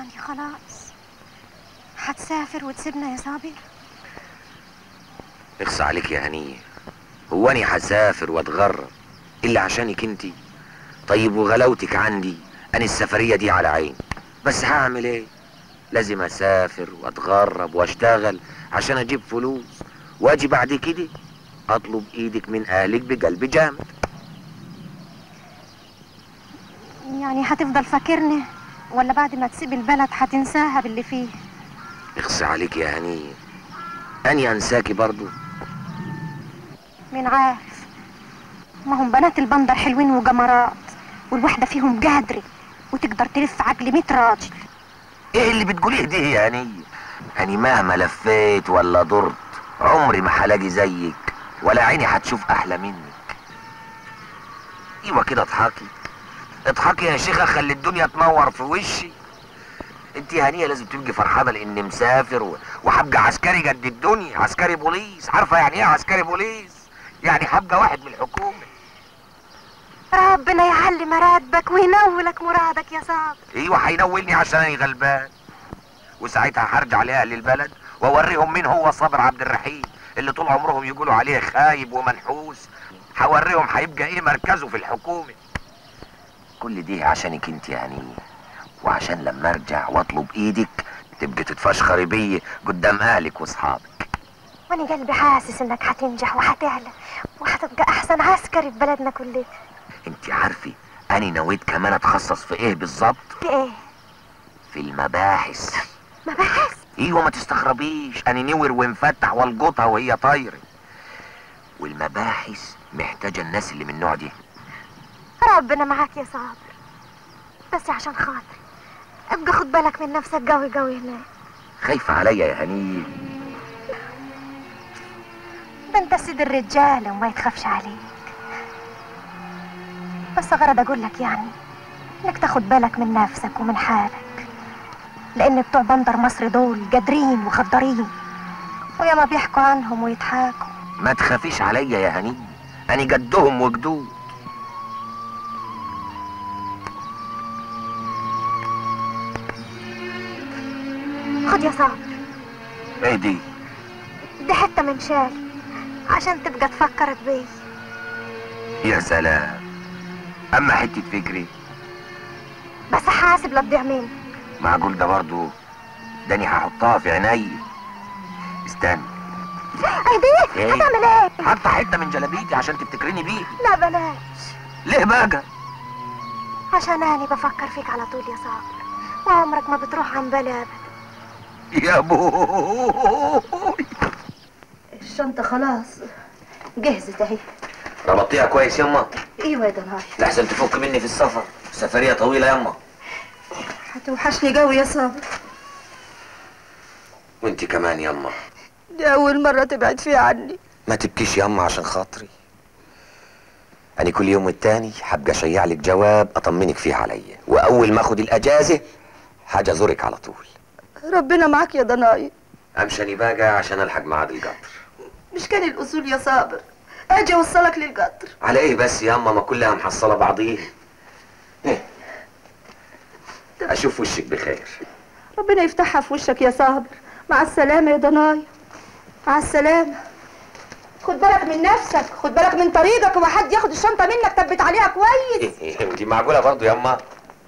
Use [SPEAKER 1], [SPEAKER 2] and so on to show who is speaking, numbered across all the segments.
[SPEAKER 1] يعني خلاص هتسافر وتسيبنا يا صابر
[SPEAKER 2] اخص عليك يا هنية هو اني هسافر واتغرب الا عشانك انتي طيب وغلاوتك عندي انا السفرية دي على عيني بس هعمل ايه لازم اسافر واتغرب واشتغل عشان اجيب فلوس واجي بعد كده اطلب ايدك من اهلك بقلب جامد
[SPEAKER 1] يعني هتفضل فاكرني ولا بعد ما تسيب البلد هتنساها باللي فيه
[SPEAKER 2] اخص عليك يا هنية اني انساكي برضو
[SPEAKER 1] مين عارف ما هم بنات البندر حلوين وجمرات والواحدة فيهم قادرة وتقدر تلف عقل ميت راجل
[SPEAKER 2] ايه اللي بتقوليه دي يا هنية اني مهما لفيت ولا ضرت عمري ما هلاقي زيك ولا عيني هتشوف احلى منك ايوه كده اضحكي اضحكي يا شيخة خلي الدنيا تنور في وشي انت يا هنية لازم تبقي فرحانة لاني مسافر و- وهبقى عسكري قد الدنيا عسكري بوليس عارفة يعني ايه عسكري بوليس يعني هبقى واحد من الحكومة
[SPEAKER 1] ربنا يعلي مراتبك وينولك مرادك يا صابر
[SPEAKER 2] ايوه هينولني عشان انا غلبان وساعتها هرجع لاهل البلد واوريهم مين هو صابر عبد الرحيم اللي طول عمرهم يقولوا عليه خايب ومنحوس هوريهم هيبقى ايه مركزه في الحكومه كل دي عشانك انت يا هنيه وعشان لما ارجع واطلب ايدك تبقي تتفشخري بيا قدام اهلك واصحابك
[SPEAKER 1] وانا قلبي حاسس انك هتنجح وهتعلى وهتبقى احسن عسكري في بلدنا كلنا
[SPEAKER 2] انت عارفه انا نويت كمان اتخصص في ايه بالظبط
[SPEAKER 1] في ايه
[SPEAKER 2] في المباحث
[SPEAKER 1] مباحث
[SPEAKER 2] ايوه ما تستغربيش انا نور ومفتح والقطها وهي طايره والمباحث محتاجه الناس اللي من النوع دي
[SPEAKER 1] ربنا معاك يا صابر بس عشان خاطري ابقى خد بالك من نفسك قوي قوي هناك
[SPEAKER 2] خايفه عليا يا هنيه
[SPEAKER 1] ده انت سيد الرجال وما يتخافش عليك بس غرض اقول لك يعني انك تاخد بالك من نفسك ومن حالك لان بتوع بندر مصر دول قادرين وخضرين وياما بيحكوا عنهم ويضحكوا
[SPEAKER 2] ما تخافيش عليا يا هنيه انا جدهم وجدود
[SPEAKER 1] خد يا صابر
[SPEAKER 2] ايه دي
[SPEAKER 1] دي حته من شال عشان تبقى تفكر بيه
[SPEAKER 2] يا سلام اما حته فكري
[SPEAKER 1] بس حاسب لا تضيع مني
[SPEAKER 2] معقول ده برضو داني هحطها في عيني استنى
[SPEAKER 1] ايديك
[SPEAKER 2] إيه؟
[SPEAKER 1] هتعمل ايه
[SPEAKER 2] حتى حته من جلابيتي عشان تفتكريني بيه
[SPEAKER 1] لا بلاش
[SPEAKER 2] ليه بقى
[SPEAKER 1] عشان انا بفكر فيك على طول يا صابر وعمرك ما بتروح عن بالي ابدا
[SPEAKER 2] يا بوي
[SPEAKER 3] الشنطة خلاص جهزت اهي
[SPEAKER 2] ربطيها كويس يما
[SPEAKER 3] ايوه يا دناي
[SPEAKER 2] لحسن تفك مني في السفر سفرية طويلة يما
[SPEAKER 3] هتوحشني قوي يا صابر
[SPEAKER 2] وانت كمان يما
[SPEAKER 3] دي أول مرة تبعد فيها عني
[SPEAKER 2] ما تبكيش يما عشان خاطري أنا كل يوم والتاني هبقى اشيع لك جواب اطمنك فيه عليا واول ما اخد الاجازة حاجة ازورك على طول
[SPEAKER 3] ربنا معاك يا دناي
[SPEAKER 2] امشي بقى عشان الحق ميعاد القطر
[SPEAKER 3] مش كان الأصول يا صابر أجي أوصلك للقطر
[SPEAKER 2] على ايه بس يما ما كلها محصلة بعضيها إيه؟ اشوف وشك بخير
[SPEAKER 3] ربنا يفتحها في وشك يا صابر مع السلامة يا دناي مع السلامة خد بالك من نفسك خد بالك من طريقك وما حد ياخد الشنطة منك تبت عليها كويس
[SPEAKER 2] دي معقولة برضو يما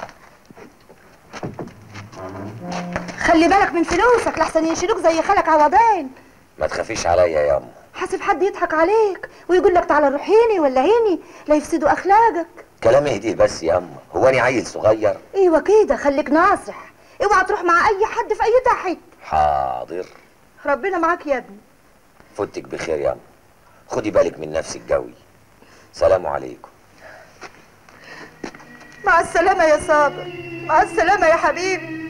[SPEAKER 3] خلي بالك من فلوسك لحسن ينشلوك زي خالك عوضين
[SPEAKER 2] ما تخافيش عليا يما
[SPEAKER 3] حاسب حد يضحك عليك ويقول لك تعالى روح هيني ولا هيني لا يفسدوا اخلاقك
[SPEAKER 2] كلام اهدي بس يما هو انا عيل صغير
[SPEAKER 3] ايوه كده خليك ناصح اوعى تروح مع اي حد في اي تحت
[SPEAKER 2] حاضر
[SPEAKER 3] ربنا معاك يا ابني
[SPEAKER 2] فوتك بخير يما خدي بالك من نفسك قوي سلام عليكم
[SPEAKER 3] مع السلامة يا صابر مع السلامة يا حبيبي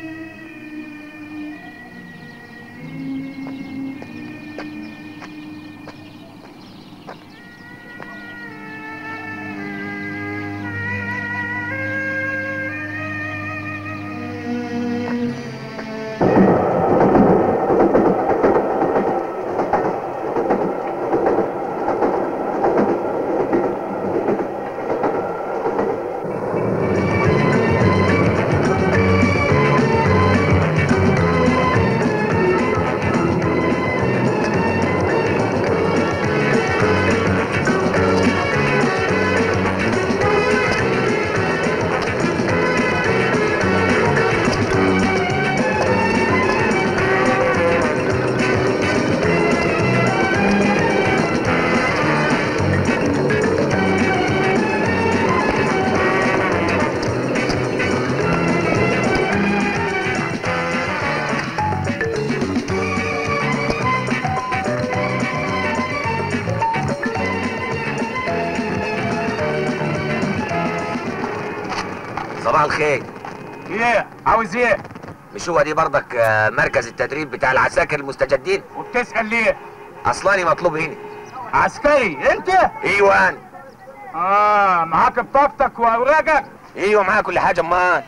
[SPEAKER 2] صباح الخير
[SPEAKER 4] ايه عاوز ايه
[SPEAKER 2] مش هو دي برضك آه، مركز التدريب بتاع العساكر المستجدين
[SPEAKER 4] وبتسال ليه
[SPEAKER 2] اصلاني مطلوب هنا
[SPEAKER 4] عسكري انت
[SPEAKER 2] ايوه أنا.
[SPEAKER 4] اه معاك بطاقتك واوراقك
[SPEAKER 2] ايوه معايا كل حاجه امال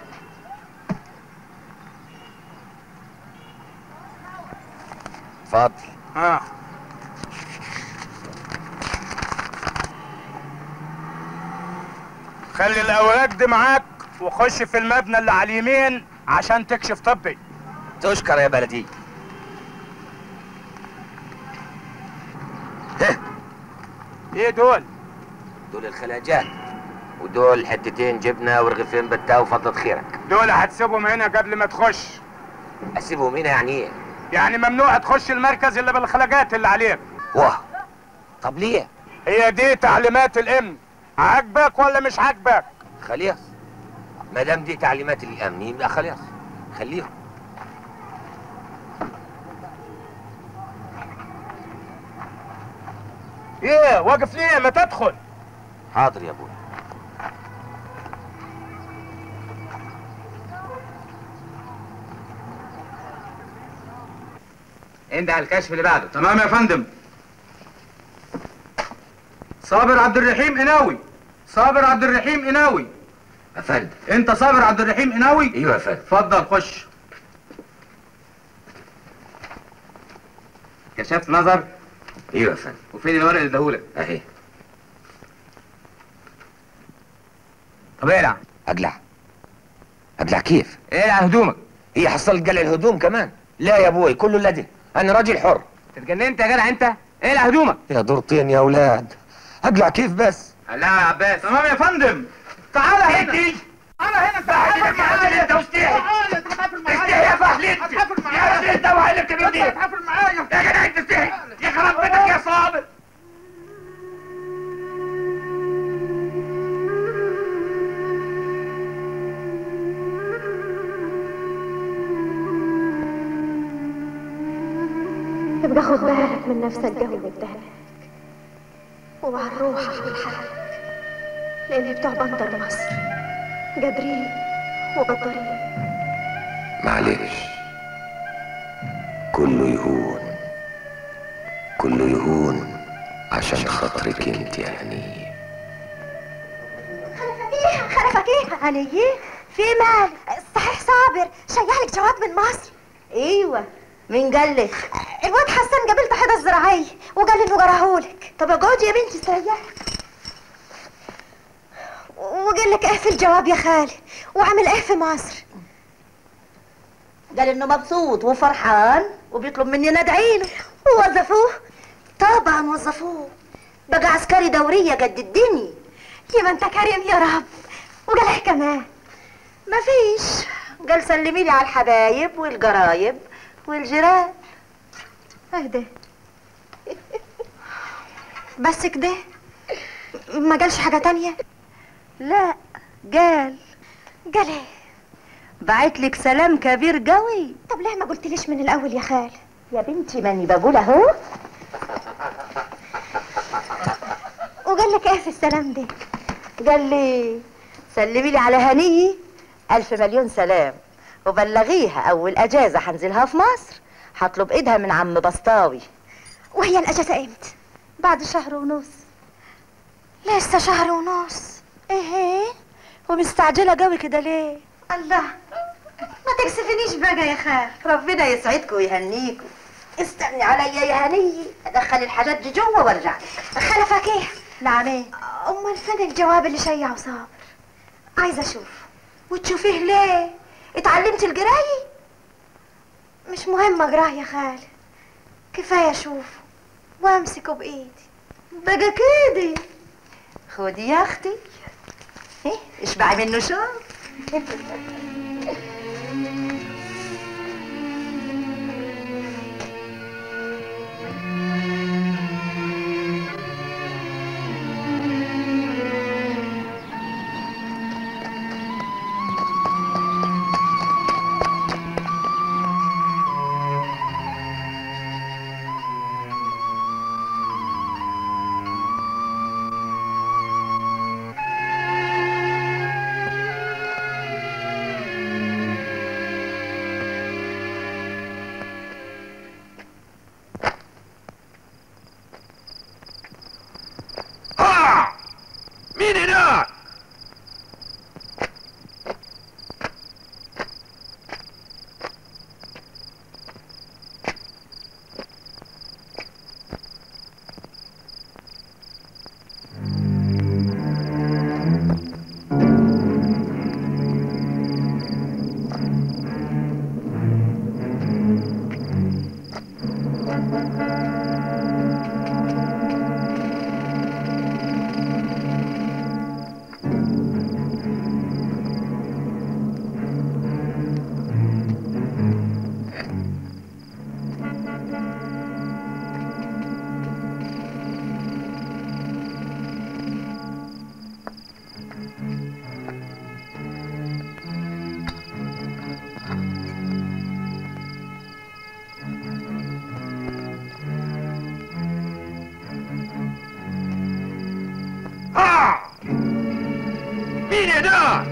[SPEAKER 2] اتفضل
[SPEAKER 4] اه خلي الاوراق دي معاك وخش في المبنى اللي على اليمين عشان تكشف طبي
[SPEAKER 2] تشكر يا بلدي
[SPEAKER 4] ايه دول
[SPEAKER 2] دول الخلاجات ودول حتتين جبنه ورغيفين بتاع وفضلة خيرك
[SPEAKER 4] دول هتسيبهم هنا قبل ما تخش
[SPEAKER 2] اسيبهم هنا يعني ايه
[SPEAKER 4] يعني ممنوع تخش المركز الا بالخلاجات اللي عليك
[SPEAKER 2] واه طب ليه
[SPEAKER 4] هي دي تعليمات الامن عاجبك ولا مش عاجبك
[SPEAKER 2] خلاص ما دام دي تعليمات الامن يبقى خلاص خليهم
[SPEAKER 4] ايه واقف ليه ما تدخل
[SPEAKER 2] حاضر يا ابوي
[SPEAKER 5] انت على الكشف اللي بعده
[SPEAKER 4] تمام يا فندم صابر عبد الرحيم قناوي صابر عبد الرحيم قناوي
[SPEAKER 2] يا فندم
[SPEAKER 4] انت صابر عبد الرحيم قناوي
[SPEAKER 2] ايوه يا فندم
[SPEAKER 4] اتفضل خش
[SPEAKER 5] كشفت نظر
[SPEAKER 2] ايوه يا فندم
[SPEAKER 5] وفين الورق اللي اداهولك
[SPEAKER 2] اهي
[SPEAKER 5] طب اقلع
[SPEAKER 2] اقلع اقلع كيف
[SPEAKER 5] اقلع هدومك
[SPEAKER 2] هي حصلت قلع الهدوم كمان لا يا ابوي كله لدي انا راجل حر
[SPEAKER 5] اتجننت يا جدع انت اقلع هدومك
[SPEAKER 2] يا دورتين يا اولاد اقلع كيف بس
[SPEAKER 5] لا يا عباس
[SPEAKER 4] تمام يا فندم تعالى هنا تعالى هنا تعالى معايا
[SPEAKER 2] انت مستحي
[SPEAKER 4] تعالى تحافل معايا
[SPEAKER 2] استحي يا فهلت
[SPEAKER 4] هتحافل
[SPEAKER 2] يا
[SPEAKER 4] معايا
[SPEAKER 2] ولد انت وعيلك كبير دي
[SPEAKER 4] هتحافل معايا
[SPEAKER 2] يا جدع انت استحي يا خرب بيتك يا صابر
[SPEAKER 1] يبقى خد بالك من نفسك قوي قدامك وعن روحك والحالك لان بتوع بندر مصر قادرين وغدارين
[SPEAKER 2] معلش كله يهون كله يهون عشان خاطرك انت يا هنيه
[SPEAKER 1] خلفك ايه علي في مال صحيح صابر شيعلك جواب من مصر
[SPEAKER 3] ايوه مين قال لك
[SPEAKER 1] الواد حسن قابلته حدا الزراعية وقال لي انه جراهولك
[SPEAKER 3] طب اقعدي يا بنتي استريحي
[SPEAKER 1] وقال لك ايه في الجواب يا خالي وعمل ايه في مصر
[SPEAKER 3] قال انه مبسوط وفرحان وبيطلب مني ندعي له
[SPEAKER 1] ووظفوه
[SPEAKER 3] طبعا وظفوه بقى عسكري دورية قد الدنيا
[SPEAKER 1] يا ما انت كريم يا رب وقال ايه كمان
[SPEAKER 3] مفيش قال سلمي لي على الحبايب والجرايب والجيران
[SPEAKER 1] اهدى بس كده ما قالش حاجة تانية
[SPEAKER 3] لا قال
[SPEAKER 1] قال ايه
[SPEAKER 3] بعت لك سلام كبير قوي
[SPEAKER 1] طب ليه ما قلتليش من الاول يا خال
[SPEAKER 3] يا بنتي ماني بقول اهو
[SPEAKER 1] وقال لك ايه في السلام ده
[SPEAKER 3] قال لي سلمي لي على هنية ألف مليون سلام وبلغيها أول أجازة هنزلها في مصر هطلب إيدها من عم بسطاوي
[SPEAKER 1] وهي الاجازة امتى
[SPEAKER 3] بعد شهر ونص
[SPEAKER 1] لسه شهر ونص
[SPEAKER 3] إيه ومستعجلة قوي كده ليه
[SPEAKER 1] الله ما تكسفنيش بقى يا خال
[SPEAKER 3] ربنا يسعدكم ويهنيكم استني عليا يا هنية أدخل الحاجات دي جوه وارجع لك
[SPEAKER 1] خلفك ايه
[SPEAKER 3] نعم ايه
[SPEAKER 1] امال فين الجواب اللي شيعه صابر عايزه اشوف
[SPEAKER 3] وتشوفيه ليه اتعلمت القراية
[SPEAKER 1] مش مهم اقراه يا خال كفايه اشوفه وامسكه بايدي
[SPEAKER 3] بقى كده خدي يا اختي إيه، اشبعي منه شوف
[SPEAKER 2] هنا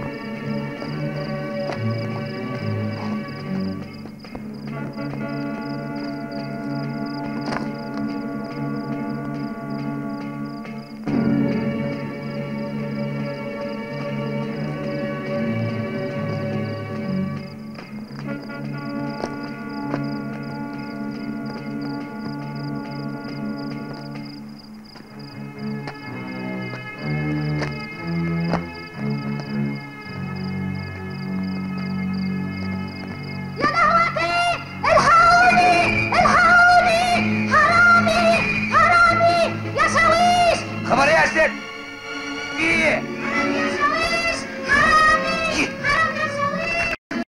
[SPEAKER 1] يا لهوتي الحقوني الحقوني حرامي حرامي يا شاويش
[SPEAKER 2] خبر ايه يا ست في ايه
[SPEAKER 1] شاويش حرامي حرامي يا شاويش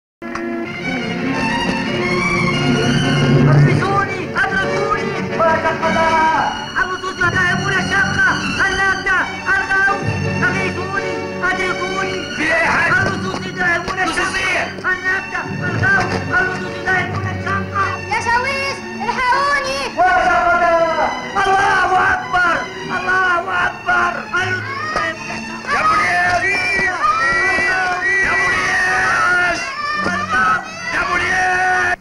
[SPEAKER 6] أدركوني أدركوني ولا القضاء النصوص يداهمون الشقة اللابدة الغوث أغيثوني أدركوني
[SPEAKER 2] في ايه يا حاج
[SPEAKER 6] النصوص يداهمون
[SPEAKER 2] نصوص
[SPEAKER 6] الشقة
[SPEAKER 2] ايه
[SPEAKER 6] اللابدة الغوث النصوص يداهمون الشقة
[SPEAKER 1] يا شاويش الحقوني
[SPEAKER 6] ولا القضاء الله أكبر الله أكبر النصوص يداهمون الشقة
[SPEAKER 2] يا بوليس يا بوليس يا بوليس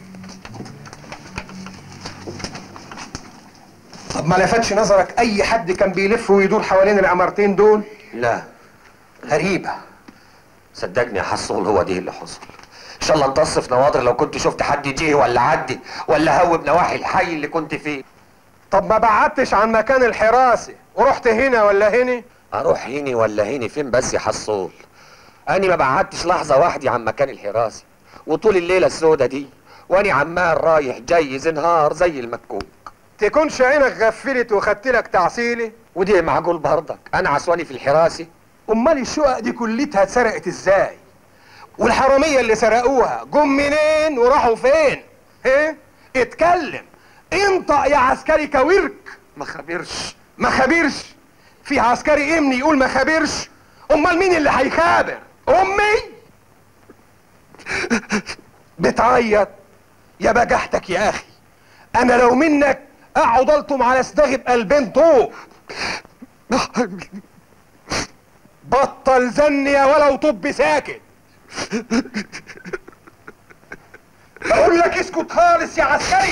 [SPEAKER 7] طب ما لفتش نظرك اي حد كان بيلف ويدور حوالين العمارتين دول
[SPEAKER 2] لا
[SPEAKER 7] غريبة
[SPEAKER 2] صدقني يا حصول هو دي اللي حصل ان شاء الله انتص في نواضر لو كنت شفت حد جه ولا عدي ولا هوب نواحي الحي اللي كنت فيه
[SPEAKER 7] طب ما بعدتش عن مكان الحراسة ورحت هنا ولا هنا
[SPEAKER 2] اروح هني ولا هني فين بس يا حصول اني ما بعدتش لحظه واحده عن مكان الحراسه وطول الليله السودة دي واني عمال رايح جاي زنهار زي المكوك
[SPEAKER 7] تكونش عينك غفلت وخدت لك تعسيلة
[SPEAKER 2] ودي معقول برضك انا عسواني في الحراسه
[SPEAKER 7] امال الشقق دي كلتها اتسرقت ازاي والحرامية اللي سرقوها جم منين وراحوا فين ايه اتكلم انطق يا عسكري كويرك
[SPEAKER 2] ما خبرش
[SPEAKER 7] ما خبرش في عسكري امني يقول ما خبرش امال مين اللي هيخابر امي بتعيط يا بجحتك يا اخي انا لو منك اقعد الطم على صداغي بقلبين طوب بطل زن يا ولو طب ساكت بقول لك اسكت خالص يا عسكري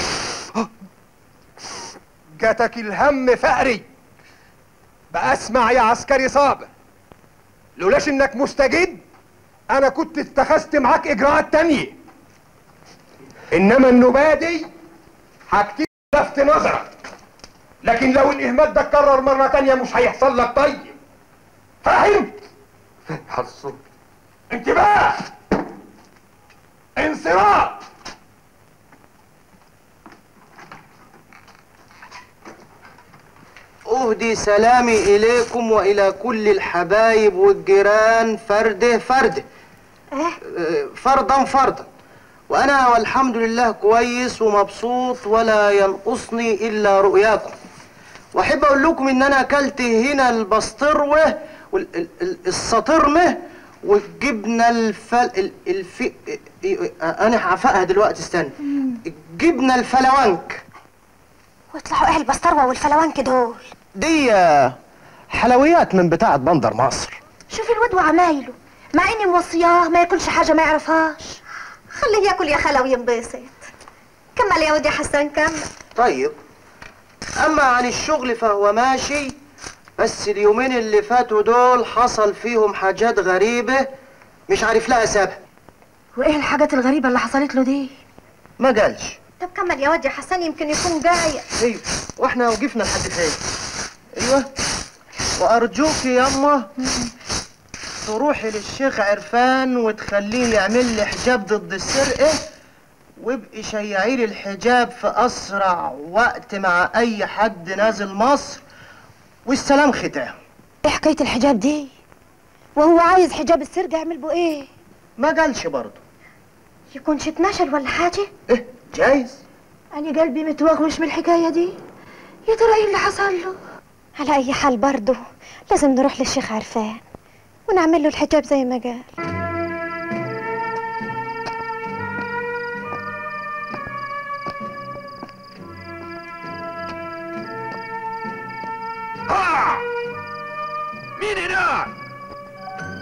[SPEAKER 7] جاتك الهم فقري بقى اسمع يا عسكري صابر لولاش انك مستجد انا كنت اتخذت معاك اجراءات تانية انما النوبة دي هكتب لفت نظرك لكن لو الاهمال ده اتكرر مرة تانية مش هيحصل لك طيب فاهم
[SPEAKER 2] حصول
[SPEAKER 7] انتباه انصراف
[SPEAKER 8] أهدي سلامي إليكم وإلى كل الحبايب والجيران فرده فرده آه، فردا فردا وأنا والحمد لله كويس ومبسوط ولا ينقصني إلا رؤياكم وأحب أقول لكم إن أنا أكلت هنا البسطروة والسطرمة والجبنة الفل ال- الف أنا هعفقها دلوقتي استنى الجبنة الفلوانك
[SPEAKER 1] واطلعوا ايه البسطروه والفلوانك دول
[SPEAKER 8] دي حلويات من بتاعة بندر مصر
[SPEAKER 1] شوف الواد وعمايله مع اني موصياه ما ياكلش حاجه ما يعرفهاش خليه ياكل يا خلا وينبسط كمل يا ودي حسن كمل
[SPEAKER 8] طيب أما عن الشغل فهو ماشي بس اليومين اللي فاتوا دول حصل فيهم حاجات غريبة مش عارف لها سبب
[SPEAKER 1] وايه الحاجات الغريبه اللي حصلت له دي
[SPEAKER 8] ما قالش
[SPEAKER 1] طب كمل يا ودي حسن يمكن يكون جاي
[SPEAKER 8] ايوه واحنا وقفنا لحد فين ايوه وارجوك ياما تروحي للشيخ عرفان وتخليه يعمل لي حجاب ضد السرقه وابقي شيعي لي الحجاب في اسرع وقت مع اي حد نازل مصر والسلام ختام
[SPEAKER 1] ايه حكايه الحجاب دي وهو عايز حجاب السرقه يعمل بو ايه
[SPEAKER 8] ما قالش برضه
[SPEAKER 1] يكونش اتنشل ولا حاجه
[SPEAKER 8] ايه جايز
[SPEAKER 1] انا قلبي متوغوش من الحكايه دي يا ترى ايه اللي حصل له على اي حال برضه لازم نروح للشيخ عرفان ونعمل له الحجاب زي ما قال
[SPEAKER 2] ها مين هناك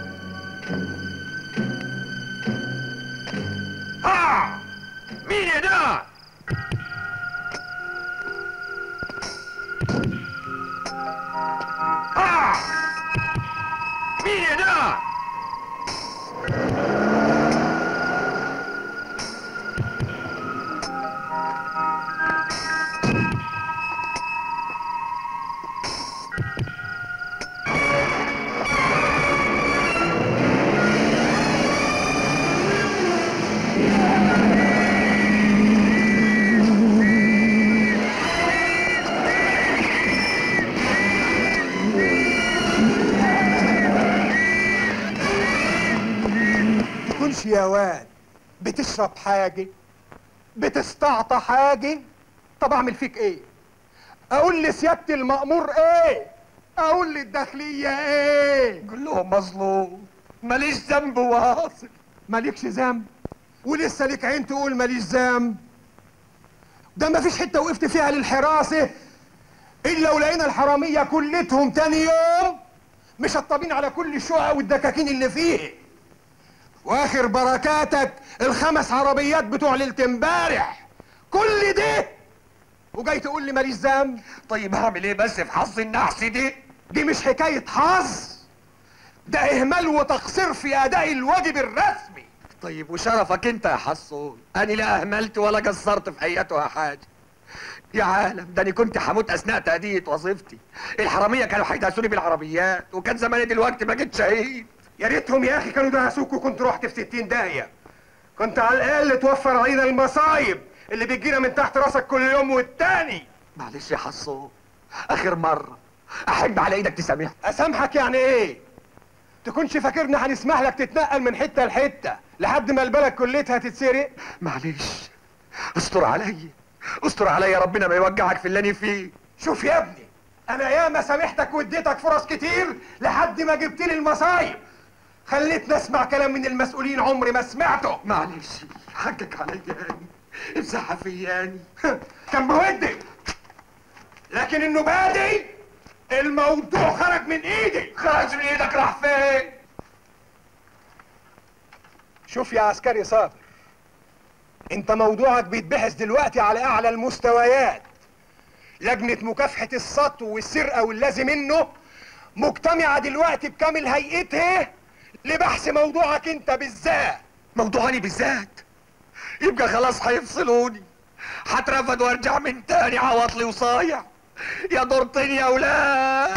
[SPEAKER 7] تكونش يا واد بتشرب حاجة بتستعطى حاجة طب اعمل فيك ايه اقول لسيادة المأمور ايه اقول للداخلية ايه
[SPEAKER 2] قول لهم مظلوم ماليش ذنب واصل
[SPEAKER 7] مالكش ذنب ولسه ليك عين تقول ماليش ذنب ده مفيش حته وقفت فيها للحراسه الا ولقينا الحراميه كلتهم تاني يوم مشطبين على كل الشقق والدكاكين اللي فيه واخر بركاتك الخمس عربيات بتوع ليله امبارح كل ده وجاي تقول لي ماليش ذنب
[SPEAKER 2] طيب هعمل ايه بس في حظ النحس دي
[SPEAKER 7] دي مش حكايه حظ ده اهمال وتقصير في اداء الواجب الرسمي
[SPEAKER 2] طيب وشرفك انت يا حصون انا لا اهملت ولا قصرت في ايتها حاجه يا عالم ده انا كنت هموت اثناء تاديه وظيفتي الحراميه كانوا هيدهسوني بالعربيات وكان زماني دلوقتي ما جيت شهيد
[SPEAKER 7] يا ريتهم يا اخي كانوا دهسوك وكنت رحت في 60 داهيه كنت على الاقل توفر علينا المصايب اللي بتجينا من تحت راسك كل يوم والتاني
[SPEAKER 2] معلش يا حصون اخر مره احب على ايدك تسامحني
[SPEAKER 7] اسامحك يعني ايه تكونش فاكرنا هنسمح لك تتنقل من حته لحته لحد ما البلد كلتها تتسرق
[SPEAKER 2] معلش استر عليا استر عليا ربنا ما يوجعك في اللي انا فيه
[SPEAKER 7] شوف يا ابني انا ياما سامحتك واديتك فرص كتير لحد ما جبت لي المصايب خليتني اسمع كلام من المسؤولين عمري ما سمعته
[SPEAKER 2] معلش حقك عليا يعني امسحها فياني
[SPEAKER 7] كان بودي لكن انه بادي الموضوع خرج من ايدي
[SPEAKER 2] خرج من ايدك راح فين
[SPEAKER 7] شوف يا عسكري صابر انت موضوعك بيتبحث دلوقتي على اعلى المستويات لجنة مكافحة السطو والسرقة واللازم منه مجتمعة دلوقتي بكامل هيئتها لبحث موضوعك انت بالذات
[SPEAKER 2] موضوعاني بالذات يبقى خلاص هيفصلوني هترفد وارجع من تاني عواطلي وصايع يا دورتين يا ولاد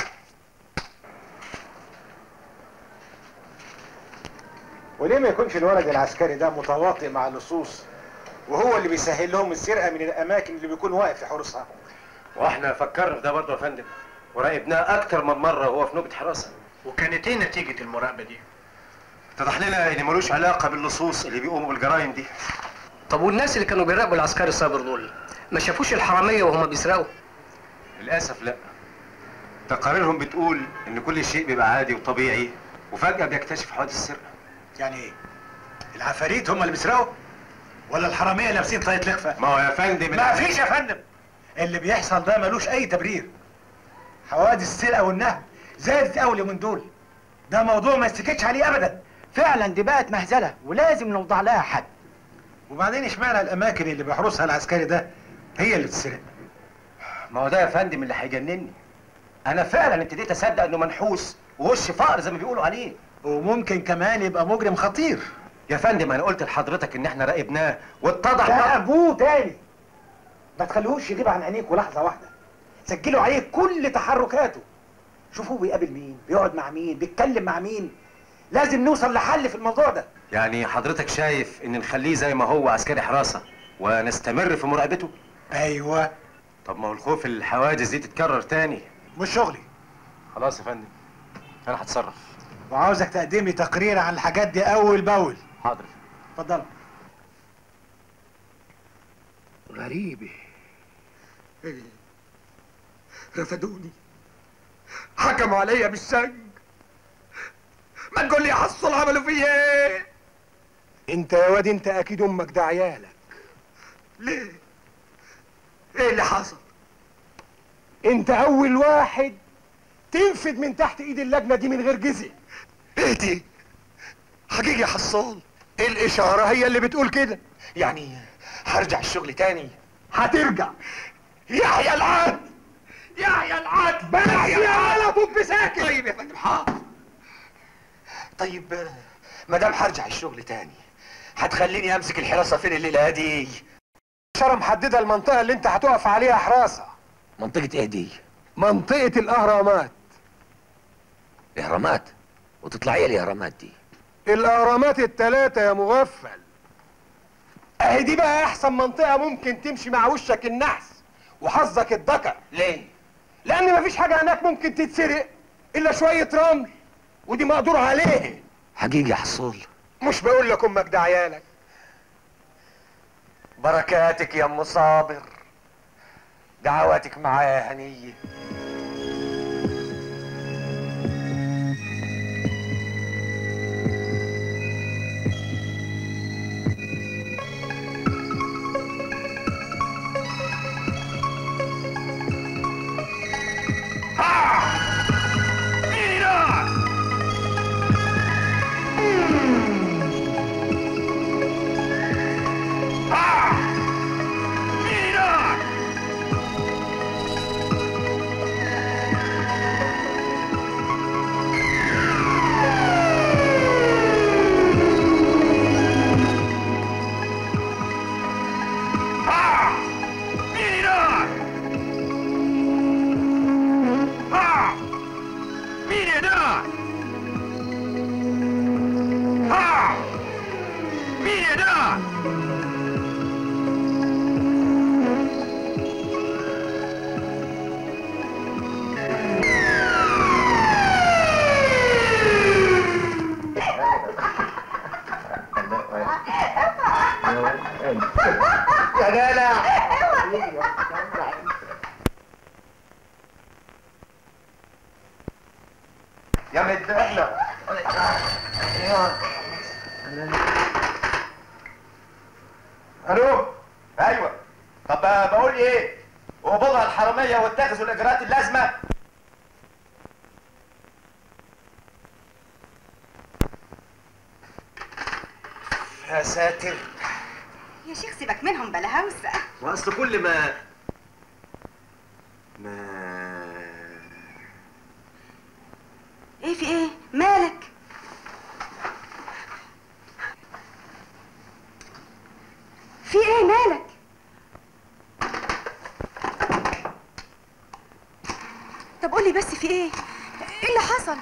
[SPEAKER 9] وليه ما يكونش الولد العسكري ده متواطئ مع اللصوص وهو اللي بيسهل لهم السرقه من الاماكن اللي بيكون واقف في حرسها
[SPEAKER 10] واحنا فكرنا في ده برضه يا فندم وراقبناه اكتر من مره وهو في نوبه حراسه
[SPEAKER 11] وكانت ايه نتيجة المراقبة دي؟
[SPEAKER 10] اتضح لنا ان ملوش علاقه باللصوص اللي بيقوموا بالجرائم دي
[SPEAKER 11] طب والناس اللي كانوا بيراقبوا العسكري الصابر دول ما شافوش الحرامية وهم بيسرقوا؟
[SPEAKER 10] للاسف لا تقاريرهم بتقول ان كل شيء بيبقى عادي وطبيعي وفجاه بيكتشف حوادث السرقه
[SPEAKER 11] يعني ايه؟ العفاريت هم اللي بيسرقوا؟ ولا الحرامية لابسين طاقية لخفة؟
[SPEAKER 10] ما هو يا فندم
[SPEAKER 11] ما فيش يا فندم اللي بيحصل ده ملوش أي تبرير حوادث السرقة والنهب زادت أوي من دول ده موضوع ما يستكتش عليه أبدا
[SPEAKER 6] فعلا دي بقت مهزله ولازم نوضع لها حد
[SPEAKER 11] وبعدين اشمعنى الأماكن اللي بيحرسها العسكري ده هي اللي تسرق
[SPEAKER 10] ما هو ده يا فندم اللي هيجنني انا فعلا ابتديت اصدق انه منحوس ووش فقر زي ما بيقولوا عليه
[SPEAKER 11] وممكن كمان يبقى مجرم خطير
[SPEAKER 10] يا فندم انا قلت لحضرتك ان احنا راقبناه واتضح
[SPEAKER 6] ده
[SPEAKER 10] بقى-
[SPEAKER 6] ابوه تاني ما تخليهوش يغيب عن عينيكوا لحظه واحده سجلوا عليه كل تحركاته شوفوا بيقابل مين بيقعد مع مين بيتكلم مع مين لازم نوصل لحل في الموضوع ده
[SPEAKER 10] يعني حضرتك شايف ان نخليه زي ما هو عسكري حراسه ونستمر في مراقبته
[SPEAKER 11] ايوه
[SPEAKER 10] طب ما هو الخوف الحوادث دي تتكرر تاني
[SPEAKER 11] مش شغلي
[SPEAKER 10] خلاص يا فندم انا هتصرف
[SPEAKER 11] وعاوزك تقدم لي تقرير عن الحاجات دي اول باول
[SPEAKER 10] حاضر
[SPEAKER 11] اتفضل
[SPEAKER 2] غريبة رفدوني حكموا عليا بالسجن ما تقول لي يا حصل عملوا فيا ايه
[SPEAKER 7] انت يا واد انت اكيد امك ده عيالك
[SPEAKER 2] ليه ايه اللي حصل
[SPEAKER 7] انت اول واحد تنفد من تحت ايد اللجنه دي من غير جزء
[SPEAKER 2] ايه دي حقيقي يا حصال
[SPEAKER 7] الاشاره هي اللي بتقول كده
[SPEAKER 2] يعني هرجع الشغل تاني
[SPEAKER 7] هترجع
[SPEAKER 2] يحيى العدل يحيى العدل
[SPEAKER 7] بس يا على ابوك بساكت
[SPEAKER 2] طيب يا فندم حاضر طيب آه، ما دام هرجع الشغل تاني هتخليني امسك الحراسه فين الليله دي
[SPEAKER 7] الاشاره محدده المنطقه اللي انت هتقف عليها حراسه
[SPEAKER 2] منطقه ايه دي
[SPEAKER 7] منطقه الاهرامات
[SPEAKER 2] اهرامات وتطلع ايه الاهرامات دي
[SPEAKER 7] الاهرامات التلاتة يا مغفل اهي دي بقى احسن منطقة ممكن تمشي مع وشك النحس وحظك الذكر
[SPEAKER 2] ليه
[SPEAKER 7] لان مفيش حاجة هناك ممكن تتسرق الا شوية رمل ودي مقدور عليه
[SPEAKER 2] حقيقي يا حصول
[SPEAKER 7] مش بقول لك امك ده عيالك
[SPEAKER 2] بركاتك يا ام صابر دعواتك معايا هنيه
[SPEAKER 7] يا جدع
[SPEAKER 2] يا مدحنا الو ايوه طب بقول ايه قبضها الحراميه واتخذوا الاجراءات اللازمه
[SPEAKER 6] يا ساتر
[SPEAKER 12] يا شيخ سيبك منهم بلا هوسه
[SPEAKER 10] واصل كل ما ما
[SPEAKER 12] ايه في ايه مالك في ايه مالك طب قولي بس في ايه ايه اللي حصل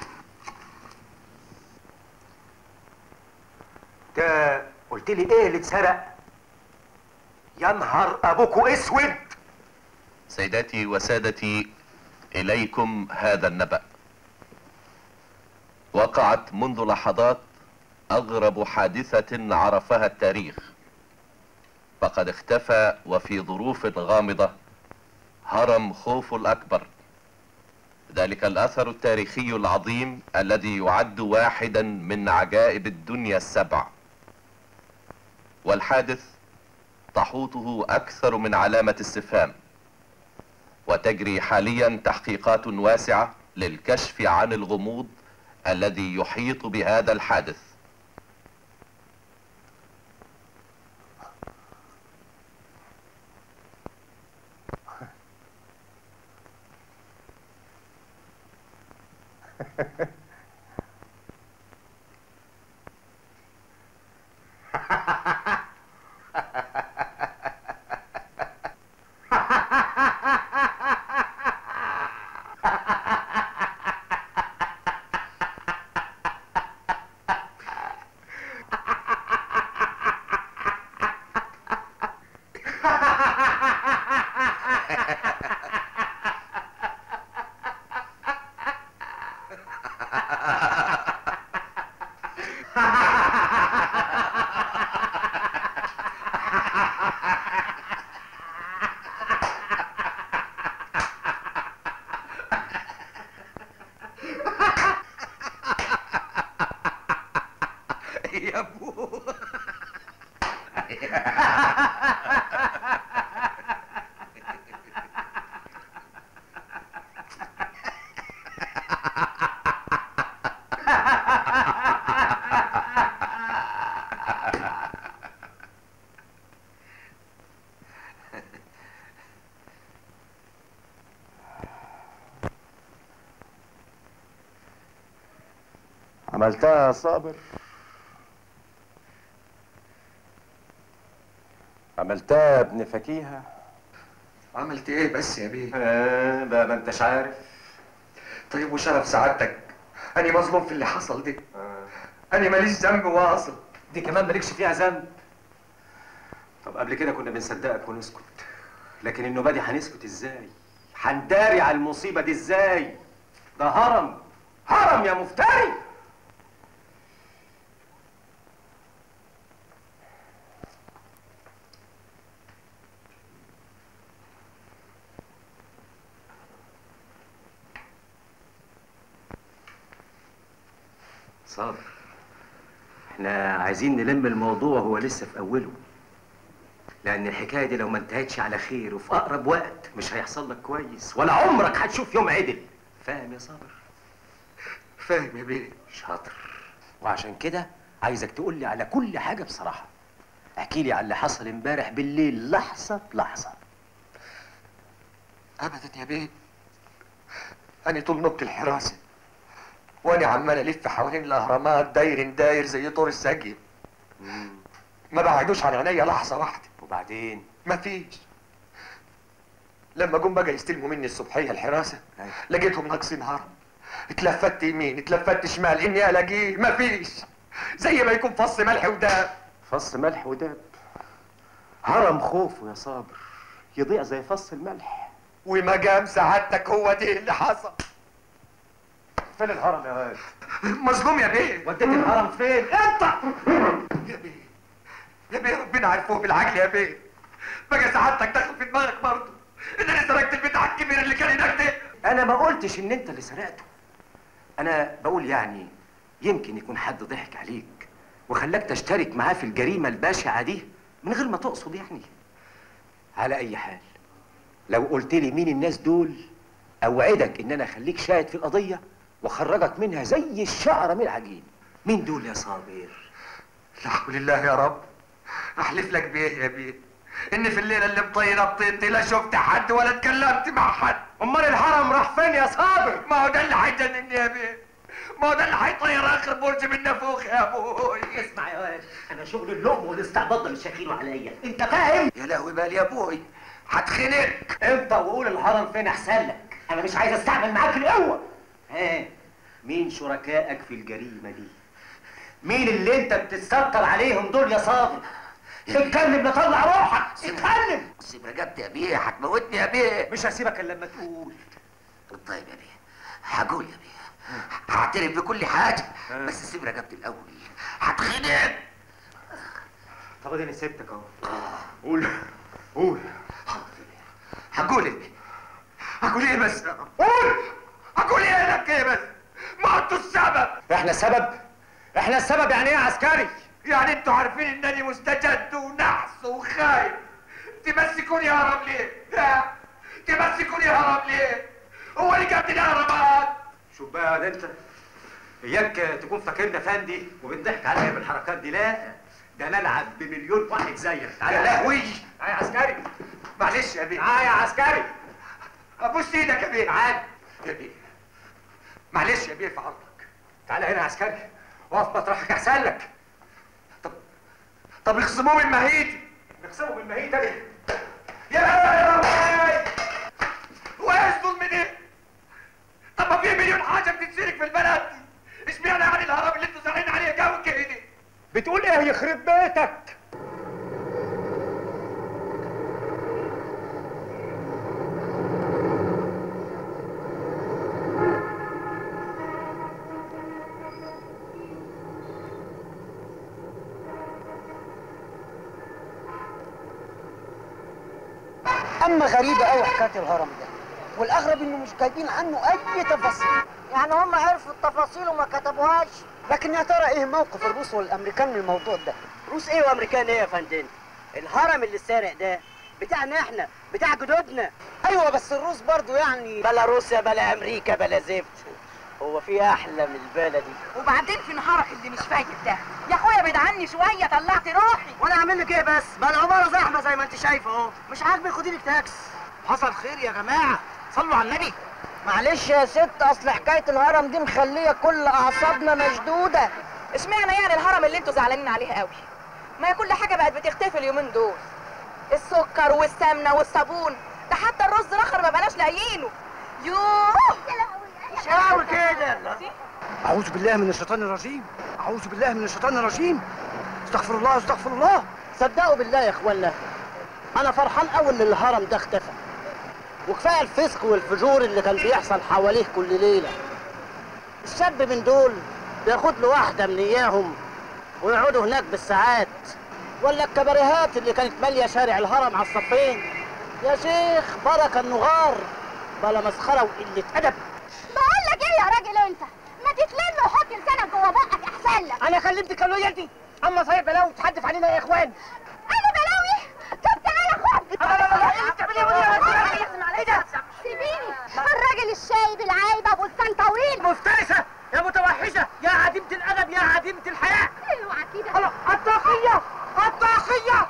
[SPEAKER 6] ده قلت لي ايه اللي اتسرق يا نهار ابوكوا اسود
[SPEAKER 13] سيداتي وسادتي اليكم هذا النبأ وقعت منذ لحظات اغرب حادثة عرفها التاريخ فقد اختفى وفي ظروف غامضة هرم خوفو الاكبر ذلك الاثر التاريخي العظيم الذي يعد واحدا من عجائب الدنيا السبع والحادث تحوطه اكثر من علامة استفهام وتجري حاليا تحقيقات واسعة للكشف عن الغموض الذي يحيط بهذا الحادث
[SPEAKER 2] يا ابو
[SPEAKER 9] عملتها يا صابر عملتها يا ابن فكيهة
[SPEAKER 6] عملت ايه بس يا بيه
[SPEAKER 9] آه ده ما انتش عارف
[SPEAKER 6] طيب وشرف سعادتك انا مظلوم في اللي حصل ده انا ماليش ذنب واصل
[SPEAKER 10] دي كمان مالكش فيها ذنب طب قبل كده كنا بنصدقك ونسكت لكن النوبه دي هنسكت ازاي هنداري على المصيبه دي ازاي ده هرم هرم يا مفتري صابر احنا عايزين نلم الموضوع وهو لسه في اوله لان الحكايه دي لو ما انتهتش على خير وفي اقرب وقت مش هيحصل لك كويس ولا عمرك هتشوف يوم عدل فاهم يا صابر
[SPEAKER 2] فاهم يا بيه
[SPEAKER 10] شاطر وعشان كده عايزك تقول لي على كل حاجه بصراحه احكي لي على اللي حصل امبارح بالليل لحظه بلحظه
[SPEAKER 2] ابدا يا بيه انا طول نوبة الحراسة وانا عمال الف حوالين الاهرامات داير داير زي طور السجي ما بعدوش عن عينيا لحظة واحدة
[SPEAKER 10] وبعدين
[SPEAKER 2] مفيش لما جم بقى يستلموا مني الصبحية الحراسة لقيتهم ناقصين هرم اتلفت يمين اتلفت شمال اني الاقيه مفيش زي ما يكون فص ملح وداب
[SPEAKER 10] فص ملح وداب هرم خوفه يا صابر يضيع زي فص الملح
[SPEAKER 2] ومقام سعادتك هو دي اللي حصل
[SPEAKER 10] فين الهرم يا واد
[SPEAKER 2] مظلوم يا بيه
[SPEAKER 10] وديت الهرم فين انت
[SPEAKER 2] يا بيه يا بيه ربنا عارفوه بالعقل يا بيه بقى سعادتك داخل في دماغك برضه ان انا سرقت البتاع الكبير اللي كان هناك ده
[SPEAKER 10] انا ما قلتش ان انت اللي سرقته انا بقول يعني يمكن يكون حد ضحك عليك وخلاك تشترك معاه في الجريمه البشعه دي من غير ما تقصد يعني على اي حال لو قلت لي مين الناس دول اوعدك ان انا اخليك شاهد في القضيه واخرجك منها زي الشعره من العجين مين دول يا صابر
[SPEAKER 2] لا حول الله يا رب احلف لك بيه يا بيه ان في الليله اللي مطيره بطينتي لا شفت حد ولا اتكلمت مع حد
[SPEAKER 10] امال الهرم راح فين يا صابر
[SPEAKER 2] ما هو ده اللي هيجنني يا بيه ما هو ده اللي هيطير اخر برج من نافوخ يا ابوي
[SPEAKER 14] اسمع يا واد انا شغل اللقم والاستعباط ده مش هيخيله عليا انت فاهم
[SPEAKER 2] يا لهوي بالي يا ابوي هتخنق
[SPEAKER 14] انت وقول الهرم فين احسن لك انا مش عايز استعمل معاك القوه
[SPEAKER 10] ها مين شركائك في الجريمه دي مين اللي انت بتستكتر عليهم دول يا صابر اتكلم نطلع روحك اتكلم
[SPEAKER 2] سيب رقبتي يا بيه هتموتني يا بيه
[SPEAKER 10] مش هسيبك الا لما تقول
[SPEAKER 2] طيب يا بيه هقول يا بيه هعترف بكل حاجه بس سيب رقبتي الاول هتخنق
[SPEAKER 10] طب اديني سبتك اهو قول قول
[SPEAKER 2] هقول ايه هقول ايه بس قول هقول ايه لك ايه بس ما انتوا السبب
[SPEAKER 10] احنا السبب احنا السبب يعني ايه يا عسكري
[SPEAKER 2] يعني انتوا عارفين انني مستجد ونحس وخايف تمسكوني هرب ليه ها؟ تمسكوني هرب ليه هو اللي جابني الاهرامات
[SPEAKER 10] شوف بقى ده انت اياك تكون فاكرنا فندي وبتضحك عليا بالحركات دي لا ده انا العب بمليون واحد زيك تعالى
[SPEAKER 2] يا لهوي
[SPEAKER 10] تعالى يا عسكري
[SPEAKER 2] معلش يا بيه
[SPEAKER 10] تعالى يا عسكري
[SPEAKER 2] ابوس ايدك يا بيه
[SPEAKER 10] تعالى
[SPEAKER 2] يا بيه معلش يا بيه في عرضك
[SPEAKER 10] تعالى هنا يا عسكري واقف مطرحك احسن لك
[SPEAKER 2] طب اخصموه من مهيتي
[SPEAKER 10] نخصمه من مهيتك
[SPEAKER 2] يا لهوي هو ايه الظلم ده؟ طب ما في مليون حاجه بتتسرق في البلد دي اشمعنى يعني الهرم اللي انتوا زارعين عليه جو كده
[SPEAKER 10] بتقول ايه يخرب بيتك
[SPEAKER 15] اما غريبه قوي حكايه الهرم ده والاغرب انه مش جايبين عنه اي تفاصيل يعني هم عرفوا التفاصيل وما كتبوهاش لكن يا ترى ايه موقف الروس والامريكان من الموضوع ده
[SPEAKER 14] روس ايه وامريكان ايه يا فندم الهرم اللي سارق ده بتاعنا احنا بتاع جدودنا
[SPEAKER 15] ايوه بس الروس برضو يعني
[SPEAKER 14] بلا روسيا بلا امريكا بلا زفت هو في احلى من البلدي
[SPEAKER 12] وبعدين في نهارك اللي مش فايت ده يا اخويا بعد عني شويه طلعت روحي
[SPEAKER 15] وانا اعمل لك ايه بس ما العماره زحمه زي ما انت شايفه اهو مش عاجبك خدي لك تاكس حصل خير يا جماعه صلوا على النبي معلش يا ست اصل حكايه الهرم دي مخليه كل اعصابنا مشدوده
[SPEAKER 12] اشمعنى يعني الهرم اللي انتوا زعلانين عليه قوي ما هي كل حاجه بقت بتختفي اليومين دول السكر والسمنه والصابون ده حتى الرز الاخر ما بقناش لاقيينه يوه
[SPEAKER 15] مش قوي كده اعوذ بالله من الشيطان الرجيم اعوذ بالله من الشيطان الرجيم استغفر الله استغفر الله صدقوا بالله يا اخوانا انا فرحان قوي ان الهرم ده اختفى وكفايه الفسق والفجور اللي كان بيحصل حواليه كل ليله الشاب من دول بياخد له واحده من اياهم ويقعدوا هناك بالساعات ولا الكباريهات اللي كانت ماليه شارع الهرم على الصفين يا شيخ بركه النغار بلا مسخره وقله ادب
[SPEAKER 16] بقول لك ايه يا راجل انت ما تتلم وحط لسانك جوه بقك
[SPEAKER 15] تتكلم انا كلمت كلويه انت اما صحيح بلاوي تحدف علينا يا اخوان
[SPEAKER 1] انا بلاوي طب تعالى خد سيبيني الراجل الشايب العايب ابو لسان طويل
[SPEAKER 15] مفترسه يا متوحشه يا عديمه الادب يا عديمه الحياه
[SPEAKER 1] اوعى كده
[SPEAKER 15] الطاقيه الطاقيه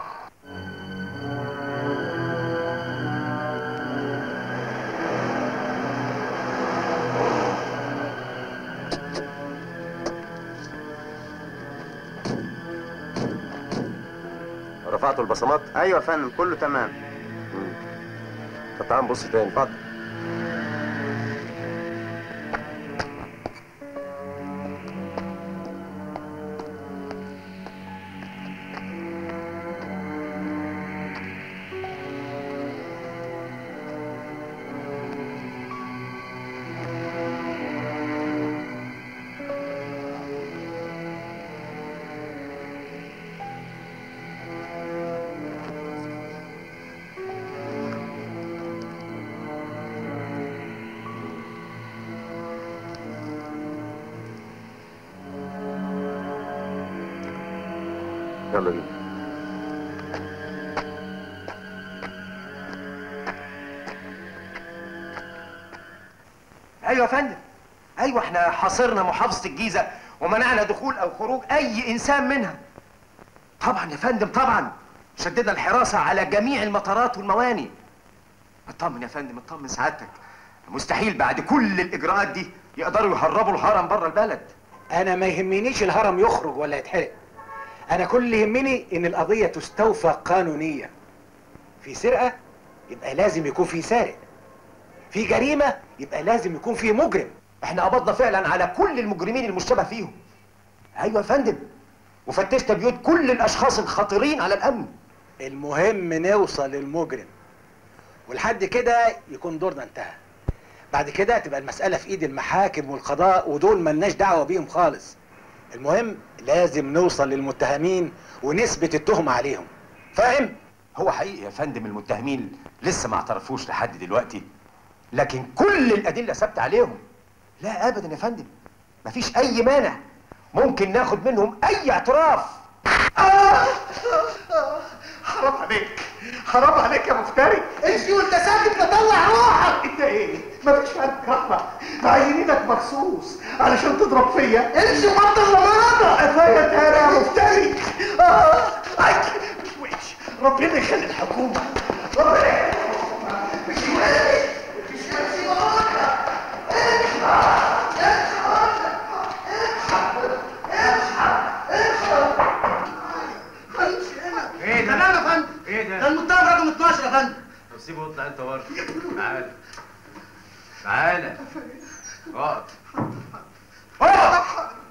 [SPEAKER 16] رفعتوا البصمات؟
[SPEAKER 17] ايوه يا فندم كله تمام
[SPEAKER 16] طب تعال نبص تاني اتفضل يلا بينا
[SPEAKER 10] ايوه يا فندم ايوه احنا حاصرنا محافظه الجيزه ومنعنا دخول او خروج اي انسان منها طبعا يا فندم طبعا شددنا الحراسه على جميع المطارات والمواني اطمن يا فندم اطمن سعادتك مستحيل بعد كل الاجراءات دي يقدروا يهربوا الهرم بره البلد
[SPEAKER 6] انا ما يهمنيش الهرم يخرج ولا يتحرق انا كل اللي يهمني ان القضيه تستوفى قانونيا في سرقه يبقى لازم يكون في سارق في جريمه يبقى لازم يكون في مجرم
[SPEAKER 10] احنا قبضنا فعلا على كل المجرمين المشتبه فيهم ايوه يا فندم وفتشنا بيوت كل الاشخاص الخطيرين على الامن
[SPEAKER 6] المهم نوصل للمجرم ولحد كده يكون دورنا انتهى بعد كده تبقى المسألة في ايد المحاكم والقضاء ودول ملناش دعوة بيهم خالص المهم لازم نوصل للمتهمين ونثبت التهمة عليهم فاهم؟
[SPEAKER 10] هو حقيقي يا فندم المتهمين لسه ما اعترفوش لحد دلوقتي لكن كل الادله ثابته عليهم لا ابدا يا فندم مفيش اي مانع ممكن ناخد منهم اي اعتراف
[SPEAKER 18] حرام عليك حرام عليك يا مفتري
[SPEAKER 15] امشي وانت ساكت مطلع روحك
[SPEAKER 18] انت ايه مفيش فرق رحمه معينينك مخصوص علشان تضرب فيا
[SPEAKER 15] امشي وبطل لماضة
[SPEAKER 18] كفايه تاني يا مفتري آه. أي. مش وحش ربنا يخلي الحكومه ربنا يخلي الحكومه مش وحش مش وحش
[SPEAKER 15] ايه ده؟ تمام يا فندم
[SPEAKER 4] ايه ده؟
[SPEAKER 15] ده المتهم رقم 12 يا فندم
[SPEAKER 4] طب سيبه يطلع انت بره تعالى تعالى اقعد اقعد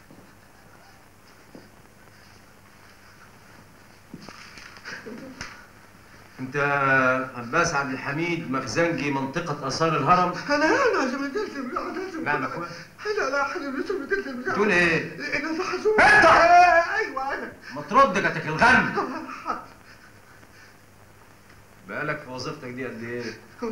[SPEAKER 4] انت عباس عبد الحميد مخزنجي منطقة آثار الهرم
[SPEAKER 18] انا انا عشان قلت
[SPEAKER 4] نعم يا اخويا
[SPEAKER 18] انا لا حلو لسه
[SPEAKER 4] تقول ايه؟
[SPEAKER 18] انا محزون
[SPEAKER 4] انت!
[SPEAKER 18] ايوه انا
[SPEAKER 4] ما ترد جاتك الغم بقالك في وظيفتك دي قد ايه؟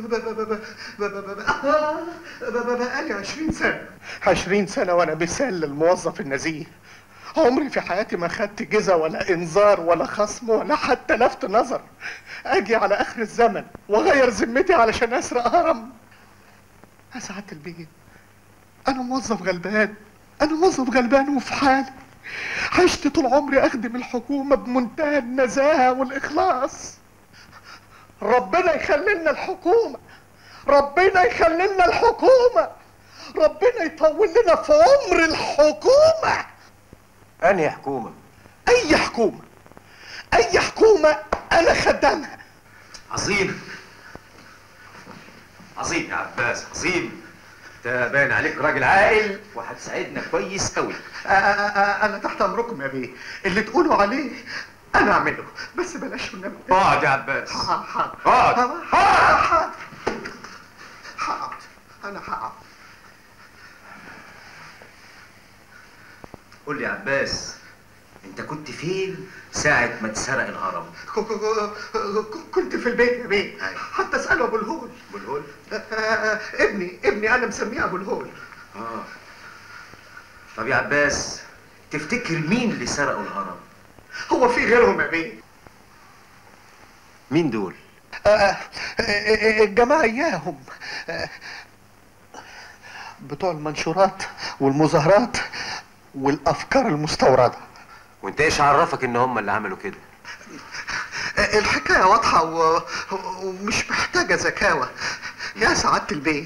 [SPEAKER 18] بقالي 20 سنة 20 سنة وأنا مثال للموظف النزيه عمري في حياتي ما خدت جزا ولا إنذار ولا خصم ولا حتى لفت نظر أجي على آخر الزمن وأغير ذمتي علشان أسرق هرم يا سعادة البيت أنا موظف غلبان أنا موظف غلبان وفي حالي عشت طول عمري أخدم الحكومة بمنتهى النزاهة والإخلاص ربنا يخلي لنا الحكومة ربنا يخلي لنا الحكومة ربنا يطول لنا في عمر الحكومة
[SPEAKER 10] انهي حكومه
[SPEAKER 18] أي حكومة أي حكومة أنا خدامها
[SPEAKER 10] عظيم عظيم يا عباس عظيم انت باين عليك راجل عاقل وهتساعدنا كويس قوي
[SPEAKER 18] أنا تحت أمركم يا بيه اللي تقولوا عليه أنا أعمله بس بلاش النبي
[SPEAKER 10] اقعد يا عباس
[SPEAKER 18] حاضر
[SPEAKER 10] اقعد
[SPEAKER 18] حاضر حاضر أنا هقعد
[SPEAKER 10] قول لي يا عباس انت كنت فين ساعة ما اتسرق الهرم؟
[SPEAKER 18] كنت في البيت يا بيه حتى اساله ابو الهول
[SPEAKER 10] ابو الهول؟
[SPEAKER 18] ابني ابني انا مسميه ابو الهول
[SPEAKER 10] اه طب يا عباس تفتكر مين اللي سرقوا الهرم
[SPEAKER 18] هو في غيرهم يا بيه
[SPEAKER 10] مين دول
[SPEAKER 18] آه، آه، آه، الجماعة إياهم آه، بتوع المنشورات والمظاهرات والأفكار المستوردة
[SPEAKER 10] وانت ايش عرفك ان هم اللي عملوا كده
[SPEAKER 18] آه، الحكاية واضحة و... ومش محتاجة ذكاوة يا سعادة البيه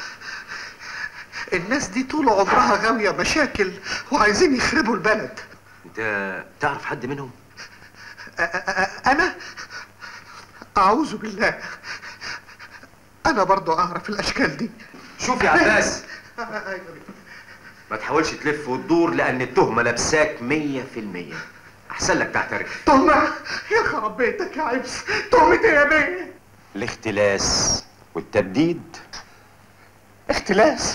[SPEAKER 18] الناس دي طول عمرها غاوية مشاكل وعايزين يخربوا البلد
[SPEAKER 10] انت تعرف حد منهم
[SPEAKER 18] آه، آه، آه، أنا أعوذ بالله أنا برضو أعرف الأشكال دي
[SPEAKER 10] شوف يا عباس ما تحاولش تلف وتدور لان التهمه لابساك مية في المية احسن لك تعترف
[SPEAKER 18] تهمة يا خرب بيتك يا عبس تهمة إيه يا بيه
[SPEAKER 10] الاختلاس والتبديد
[SPEAKER 18] اختلاس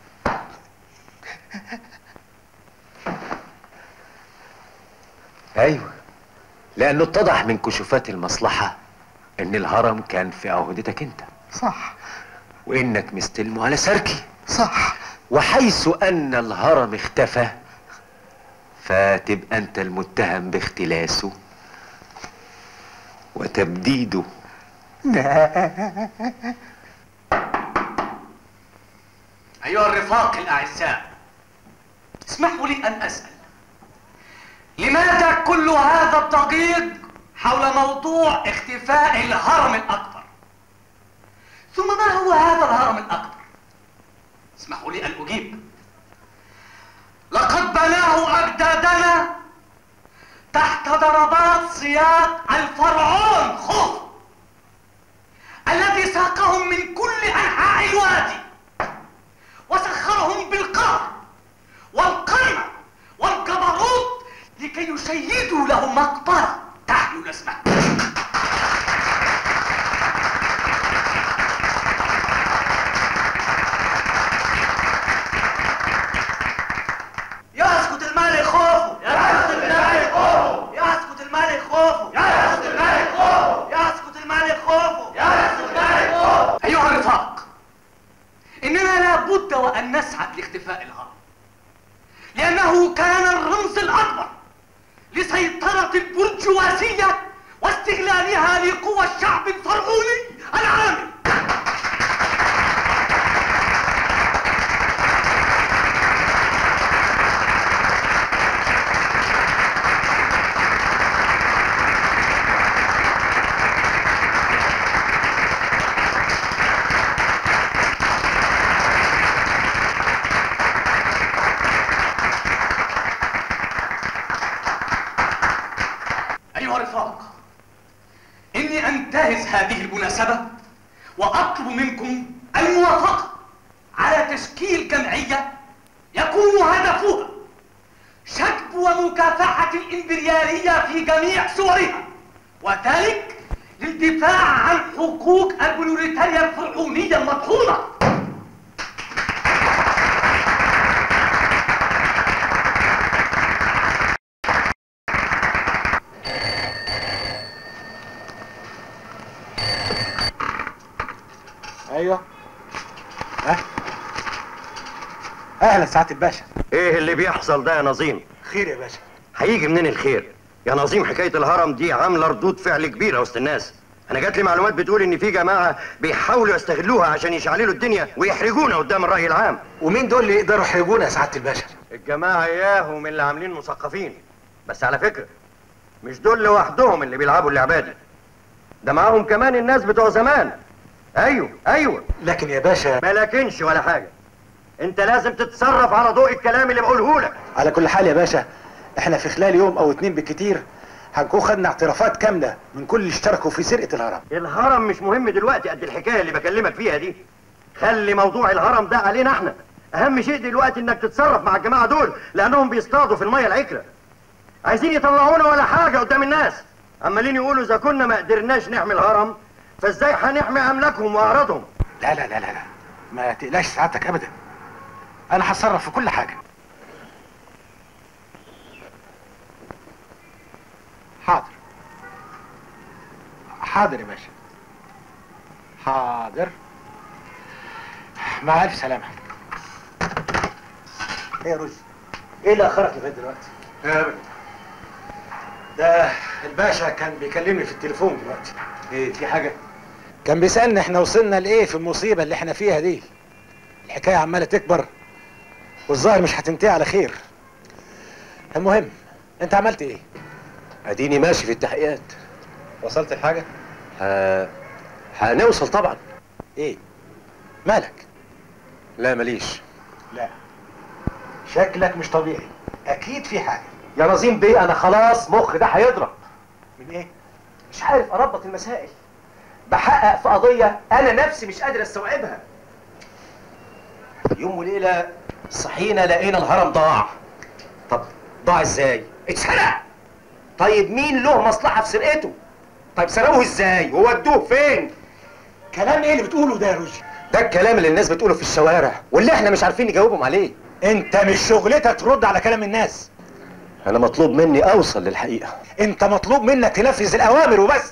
[SPEAKER 10] ايوه لانه اتضح من كشوفات المصلحه ان الهرم كان في عهدتك انت
[SPEAKER 18] صح
[SPEAKER 10] وانك مستلمه على سركي
[SPEAKER 18] صح
[SPEAKER 10] وحيث ان الهرم اختفى فتبقى انت المتهم باختلاسه وتبديده
[SPEAKER 17] أيها الرفاق الأعزاء اسمحوا لي أن أسأل لماذا كل هذا الضجيج حول موضوع اختفاء الهرم الأكبر ثم ما هو هذا الهرم الأكبر اسمحوا لي أن أجيب لقد بناه أجدادنا تحت ضربات سياق الفرعون خوف الذي ساقهم من كل أنحاء الوادي وسخرهم بالقهر والقمع والجبروت لكي يشيدوا له مقبرة تحمل اسمه يسكت الملك خوفه يسكت الملك خوفه يسكت الملك خوفه يسكت الملك خوفه يسكت الملك خوفه يسكت الملك خوفه أيها الرفاق إننا لابد وأن نسعى لاختفاء الهرم لأنه كان الرمز الأكبر لسيطرة البرجوازية واستغلالها لقوى الشعب الفرعوني العامل أيها الرفاق إني أنتهز هذه المناسبة وأطلب منكم الموافقة على تشكيل جمعية يكون هدفها شكب ومكافحة الإمبريالية في جميع صورها وذلك للدفاع عن حقوق البلوريتاريا الفرعونية المطحونة
[SPEAKER 11] ايوه ها اهلا سعاده الباشا
[SPEAKER 15] ايه اللي بيحصل ده يا نظيم
[SPEAKER 11] خير يا باشا
[SPEAKER 15] هيجي منين الخير يا نظيم حكايه الهرم دي عامله ردود فعل كبيره وسط الناس انا جات لي معلومات بتقول ان في جماعه بيحاولوا يستغلوها عشان يشعللوا الدنيا ويحرجونا قدام الراي العام
[SPEAKER 11] ومين دول اللي يقدروا يحرجونا يا سعاده الباشا
[SPEAKER 15] الجماعه اياهم اللي عاملين مثقفين بس على فكره مش دول لوحدهم اللي بيلعبوا اللعبه دي ده معاهم كمان الناس بتوع زمان ايوه ايوه
[SPEAKER 11] لكن يا باشا
[SPEAKER 15] ما لكنش ولا حاجه انت لازم تتصرف على ضوء الكلام اللي بقوله لك
[SPEAKER 11] على كل حال يا باشا احنا في خلال يوم او اتنين بالكتير هنكون خدنا اعترافات كامله من كل اللي اشتركوا في سرقه الهرم
[SPEAKER 15] الهرم مش مهم دلوقتي قد الحكايه اللي بكلمك فيها دي خلي موضوع الهرم ده علينا احنا اهم شيء دلوقتي انك تتصرف مع الجماعه دول لانهم بيصطادوا في الميه العكره عايزين يطلعونا ولا حاجه قدام الناس عمالين يقولوا اذا كنا ما قدرناش نحمي الهرم فازاي هنحمي املاكهم واعراضهم
[SPEAKER 11] لا لا لا لا لا ما تقلقش سعادتك ابدا انا هتصرف في كل حاجه حاضر حاضر يا باشا حاضر مع الف سلامه ايه يا رشدي ايه اللي اخرك لغايه دلوقتي؟
[SPEAKER 9] ابدا
[SPEAKER 11] ده الباشا كان بيكلمني في التليفون دلوقتي
[SPEAKER 9] ايه في حاجه
[SPEAKER 11] كان بيسالني احنا وصلنا لايه في المصيبه اللي احنا فيها دي الحكايه عماله تكبر والظاهر مش هتنتهي على خير المهم انت عملت ايه
[SPEAKER 9] اديني ماشي في التحقيقات
[SPEAKER 11] وصلت لحاجه
[SPEAKER 9] ه... هنوصل طبعا
[SPEAKER 11] ايه مالك
[SPEAKER 9] لا ماليش
[SPEAKER 11] لا شكلك مش طبيعي اكيد في حاجه
[SPEAKER 10] يا نظيم بيه انا خلاص مخ ده هيضرب
[SPEAKER 11] من ايه
[SPEAKER 10] مش عارف اربط المسائل بحقق في قضيه انا نفسي مش قادر استوعبها يوم وليله صحينا لقينا الهرم ضاع طب ضاع ازاي اتسرق طيب مين له مصلحه في سرقته طيب سرقوه ازاي وودوه فين
[SPEAKER 11] كلام ايه اللي بتقوله ده يا رشدي
[SPEAKER 10] ده الكلام اللي الناس بتقوله في الشوارع واللي احنا مش عارفين نجاوبهم عليه
[SPEAKER 11] انت مش شغلتك ترد على كلام الناس
[SPEAKER 10] انا مطلوب مني اوصل للحقيقه
[SPEAKER 11] انت مطلوب منك تنفذ الاوامر وبس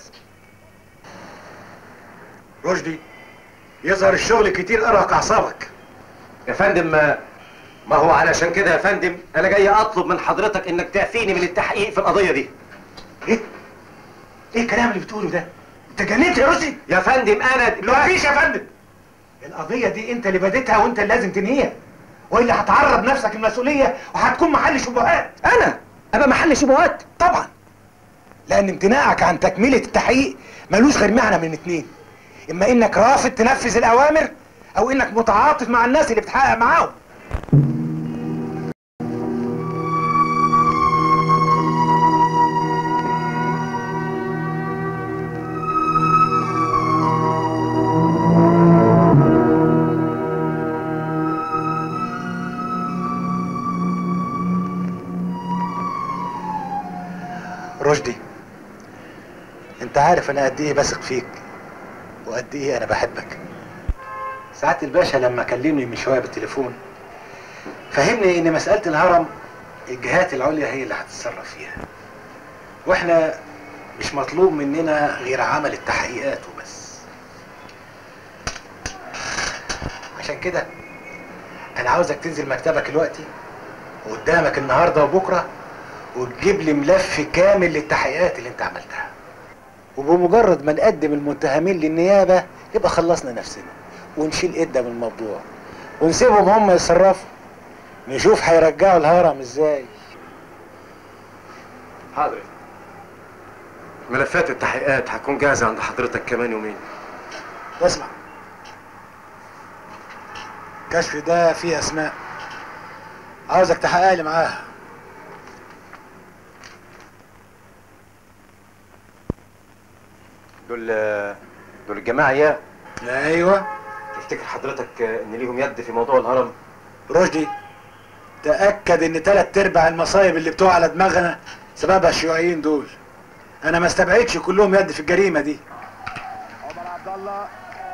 [SPEAKER 11] رشدي يظهر الشغل كتير ارهق اعصابك
[SPEAKER 10] يا فندم ما ما هو علشان كده يا فندم انا جاي اطلب من حضرتك انك تعفيني من التحقيق في القضيه دي
[SPEAKER 11] ايه ايه الكلام اللي بتقوله ده انت جننت يا رشدي
[SPEAKER 10] يا فندم انا
[SPEAKER 11] مفيش يا فندم القضيه دي انت اللي بديتها وانت اللي لازم تنهيها والا هتعرض نفسك المسؤوليه وهتكون محل شبهات
[SPEAKER 10] انا ابقى محل شبهات
[SPEAKER 11] طبعا لان امتناعك عن تكمله التحقيق ملوش غير معنى من اتنين اما انك رافض تنفذ الاوامر او انك متعاطف مع الناس اللي بتحقق معاهم رشدي انت عارف انا قد ايه بثق فيك وقد ايه انا بحبك ساعات الباشا لما كلمني من شويه بالتليفون فهمني ان مساله الهرم الجهات العليا هي اللي هتتصرف فيها واحنا مش مطلوب مننا غير عمل التحقيقات وبس عشان كده انا عاوزك تنزل مكتبك دلوقتي قدامك النهارده وبكره وتجيب لي ملف كامل للتحقيقات اللي انت عملتها وبمجرد ما نقدم المتهمين للنيابه يبقى خلصنا نفسنا ونشيل ايدنا من الموضوع ونسيبهم هم يتصرفوا نشوف هيرجعوا الهرم ازاي
[SPEAKER 10] حاضر ملفات التحقيقات هتكون جاهزه عند حضرتك كمان يومين
[SPEAKER 11] اسمع الكشف ده فيه اسماء عاوزك تحقق لي معاها
[SPEAKER 10] دول دول الجماعه يا
[SPEAKER 11] ايوه
[SPEAKER 10] تفتكر حضرتك ان ليهم يد في موضوع الهرم
[SPEAKER 11] رشدي تاكد ان تلات ارباع المصايب اللي بتوع على دماغنا سببها الشيوعيين دول انا ما استبعدش كلهم يد في الجريمه دي
[SPEAKER 18] عمر عبد الله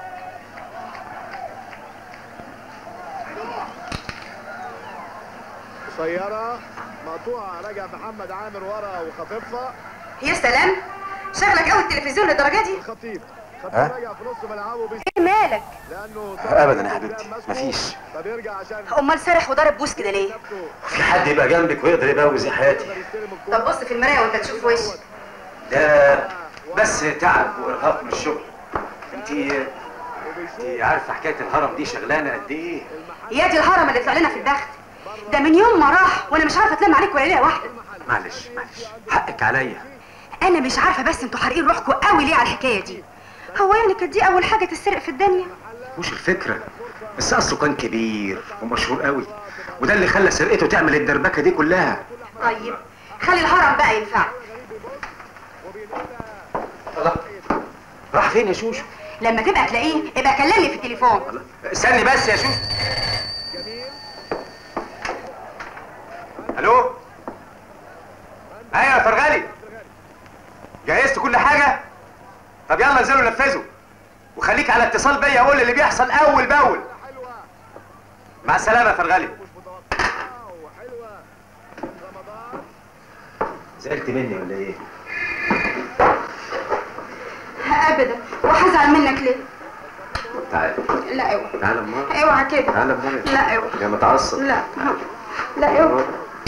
[SPEAKER 18] قصيرة مقطوعة رجع محمد عامر ورا وخطيبها
[SPEAKER 12] يا سلام شغلك قوي التلفزيون للدرجه دي
[SPEAKER 18] الخطيب
[SPEAKER 10] ها؟
[SPEAKER 18] خطيب رجع في نص ملعبه بيس...
[SPEAKER 12] ايه مالك
[SPEAKER 18] لانه
[SPEAKER 10] ابدا يا حبيبتي مفيش
[SPEAKER 18] طب يرجع عشان
[SPEAKER 12] امال سارح وضارب بوس كده ليه
[SPEAKER 10] في حد يبقى جنبك ويقدر يبوز يا حياتي
[SPEAKER 12] طب بص في المرايه وانت تشوف وشك
[SPEAKER 10] ده بس تعب وارهاق من الشغل انت انت عارفه حكايه الهرم دي شغلانه قد ايه
[SPEAKER 12] يا دي الهرم اللي طلع لنا في الدخل ده من يوم ما راح وانا مش عارفه اتلم عليك ولا ليله واحده
[SPEAKER 10] معلش معلش حقك عليا
[SPEAKER 12] انا مش عارفه بس انتوا حارقين روحكم قوي ليه على الحكايه دي هو يعني كانت دي اول حاجه تتسرق في الدنيا
[SPEAKER 10] مش الفكره بس اصله كان كبير ومشهور قوي وده اللي خلى سرقته تعمل الدربكه دي كلها
[SPEAKER 12] طيب خلي الهرم بقى ينفع
[SPEAKER 10] الله راح فين يا شوشو
[SPEAKER 12] لما تبقى تلاقيه ابقى كلمني في التليفون
[SPEAKER 10] استني بس يا شوشو الو ايوه يا فرغلي جهزت كل حاجه طب يلا انزلوا نفذوا وخليك على اتصال بيا قول اللي بيحصل اول باول مع السلامه يا فرغلي زعلت مني ولا ايه
[SPEAKER 12] ابدا وهزعل منك ليه
[SPEAKER 10] تعال
[SPEAKER 12] لا اوعى
[SPEAKER 10] تعال امال
[SPEAKER 12] اوعى كده
[SPEAKER 10] تعال امال
[SPEAKER 12] لا اوعى
[SPEAKER 10] يا متعصب
[SPEAKER 12] لا لا اوعى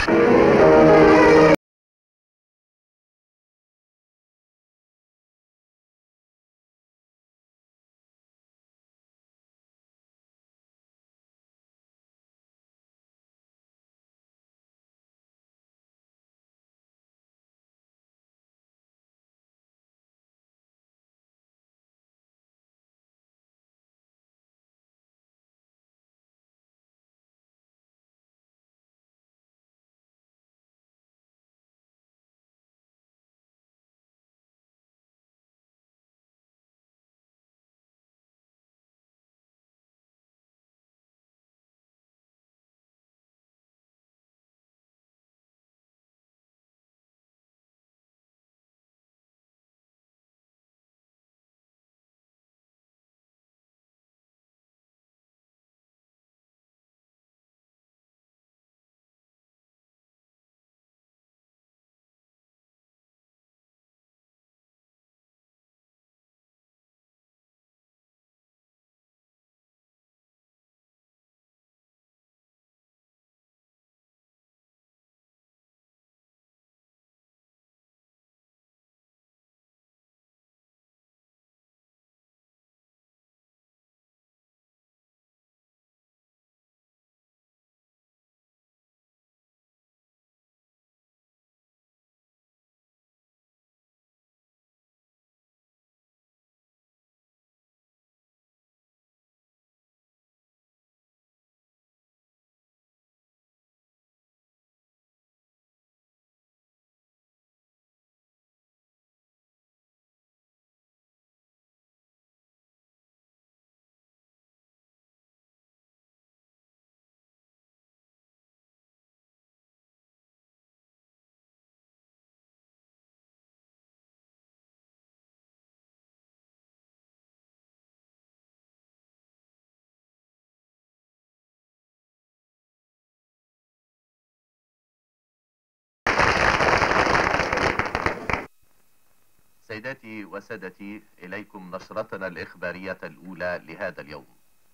[SPEAKER 13] سيداتي وسادتي إليكم نشرتنا الإخبارية الأولى لهذا اليوم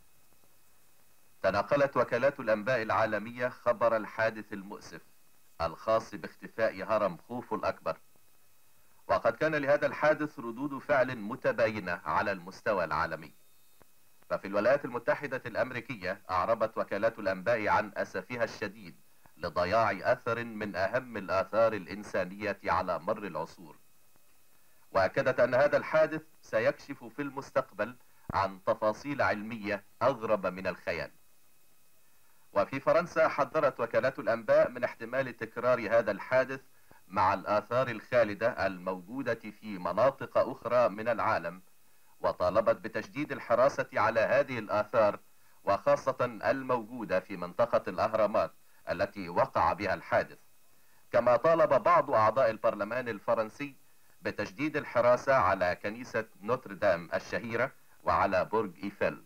[SPEAKER 13] تناقلت وكالات الأنباء العالمية خبر الحادث المؤسف الخاص باختفاء هرم خوفو الأكبر وقد كان لهذا الحادث ردود فعل متباينة على المستوى العالمي ففي الولايات المتحدة الأمريكية أعربت وكالات الأنباء عن أسفها الشديد لضياع أثر من أهم الآثار الإنسانية على مر العصور وأكدت أن هذا الحادث سيكشف في المستقبل عن تفاصيل علمية أغرب من الخيال وفي فرنسا حذرت وكالات الأنباء من احتمال تكرار هذا الحادث مع الآثار الخالدة الموجودة في مناطق أخرى من العالم وطالبت بتشديد الحراسة على هذه الآثار وخاصة الموجودة في منطقة الأهرامات التي وقع بها الحادث كما طالب بعض أعضاء البرلمان الفرنسي بتشديد الحراسة على كنيسة نوتردام الشهيرة وعلى برج إيفل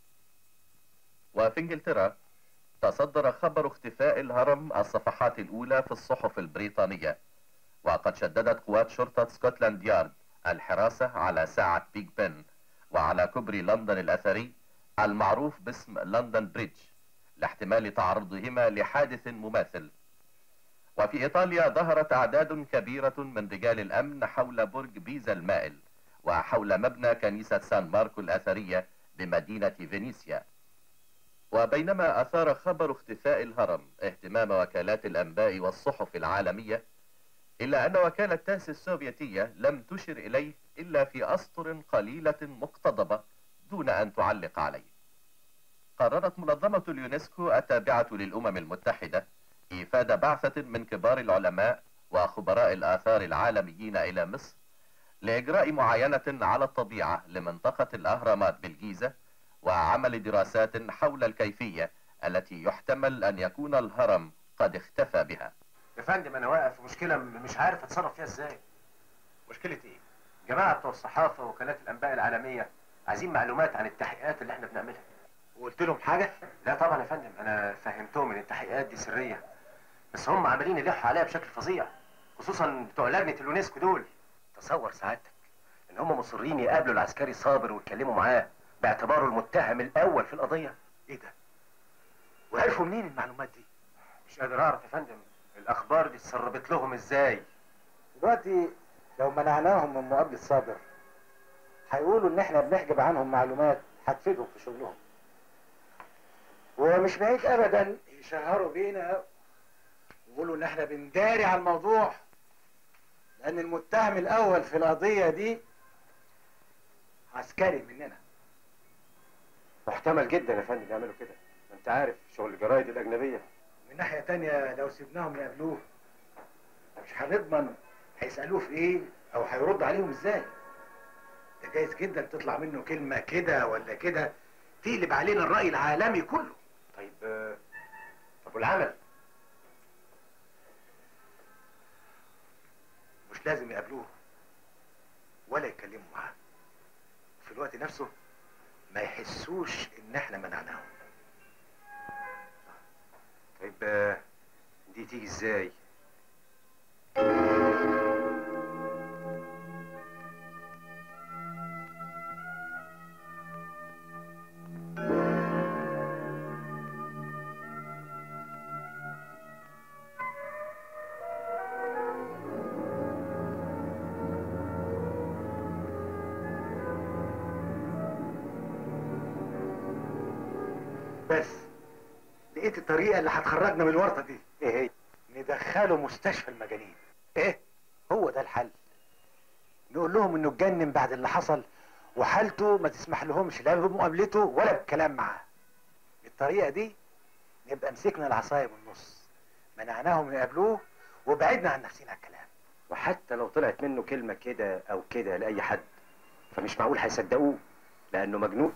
[SPEAKER 13] وفي انجلترا تصدر خبر اختفاء الهرم الصفحات الأولى في الصحف البريطانية وقد شددت قوات شرطة سكوتلاند يارد الحراسة على ساعة بيج بن وعلى كوبري لندن الأثري المعروف باسم لندن بريدج لاحتمال تعرضهما لحادث مماثل وفي إيطاليا ظهرت أعداد كبيرة من رجال الأمن حول برج بيزا المائل وحول مبنى كنيسة سان ماركو الأثرية بمدينة فينيسيا وبينما أثار خبر اختفاء الهرم اهتمام وكالات الأنباء والصحف العالمية إلا أن وكالة تاس السوفيتية لم تشر إليه إلا في أسطر قليلة مقتضبة دون أن تعلق عليه قررت منظمة اليونسكو التابعة للأمم المتحدة إيفاد بعثة من كبار العلماء وخبراء الآثار العالميين إلى مصر لإجراء معاينة على الطبيعة لمنطقة الأهرامات بالجيزة وعمل دراسات حول الكيفية التي يحتمل أن يكون الهرم قد اختفى بها
[SPEAKER 10] يا فندم انا واقف في مشكله م- مش عارف اتصرف فيها ازاي
[SPEAKER 11] مشكلة ايه؟
[SPEAKER 10] جماعه بتوع الصحافه ووكالات الانباء العالميه عايزين معلومات عن التحقيقات اللي احنا بنعملها
[SPEAKER 11] وقلت لهم حاجة؟
[SPEAKER 10] لا طبعا يا فندم انا فهمتهم ان التحقيقات دي سريه بس هم عمالين يلحوا عليها بشكل فظيع خصوصا بتوع لجنه اليونسكو دول تصور سعادتك ان هم مصرين يقابلوا العسكري صابر ويتكلموا معاه باعتباره المتهم الاول في القضيه
[SPEAKER 11] ايه ده؟ وعرفوا منين المعلومات دي؟
[SPEAKER 10] مش قادر اعرف يا فندم
[SPEAKER 11] الاخبار دي اتسربت لهم ازاي دلوقتي لو منعناهم من مقابله صابر هيقولوا ان احنا بنحجب عنهم معلومات هتفيدهم في شغلهم ومش بعيد ابدا يشهروا بينا ويقولوا ان احنا بنداري على الموضوع لان المتهم الاول في القضيه دي عسكري مننا
[SPEAKER 16] محتمل جدا يا فندم يعملوا كده ما انت عارف شغل الجرايد الاجنبيه
[SPEAKER 11] من ناحيه تانية لو سيبناهم يقابلوه مش هنضمن هيسالوه في ايه او هيرد عليهم ازاي ده جايز جدا تطلع منه كلمه كده ولا كده تقلب علينا الراي العالمي كله
[SPEAKER 16] طيب آه، طب والعمل
[SPEAKER 11] مش لازم يقابلوه ولا يتكلموا معاه في الوقت نفسه ما يحسوش ان احنا منعناهم
[SPEAKER 16] طيب آه، دي تيجي ازاي
[SPEAKER 11] بس لقيت الطريقه اللي هتخرجنا من الورطه دي
[SPEAKER 16] ايه هي
[SPEAKER 11] ندخله مستشفى المجانين ايه هو ده الحل نقول لهم انه اتجنن بعد اللي حصل وحالته ما تسمح لهمش لا بمقابلته ولا بالكلام معاه بالطريقه دي نبقى مسكنا العصايه من النص منعناهم يقابلوه وبعدنا عن نفسنا عن الكلام
[SPEAKER 16] وحتى لو طلعت منه كلمه كده او كده لاي حد فمش معقول هيصدقوه لانه مجنون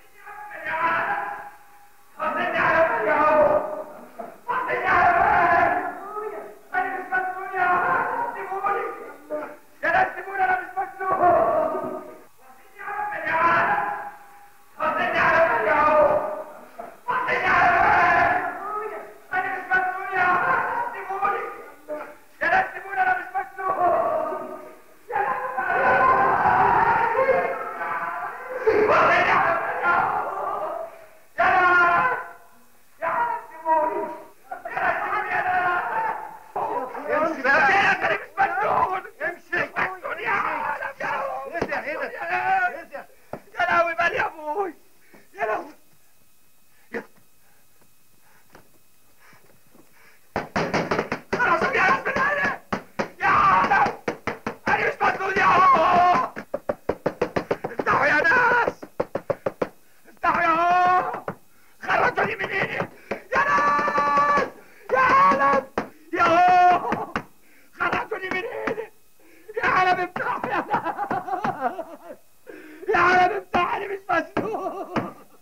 [SPEAKER 17] يا لهوي بل يا ابوي يا لهوي خلاص يا ناس من هنا يا عالم انا مش مسؤول يا هو افتحوا يا ناس افتحوا يا هو خرجوني من هنا يا ناس يا عالم يا هو خرجوني من هنا يا عالم افتحوا يا ناس يا عالم افتح انا مش مسؤول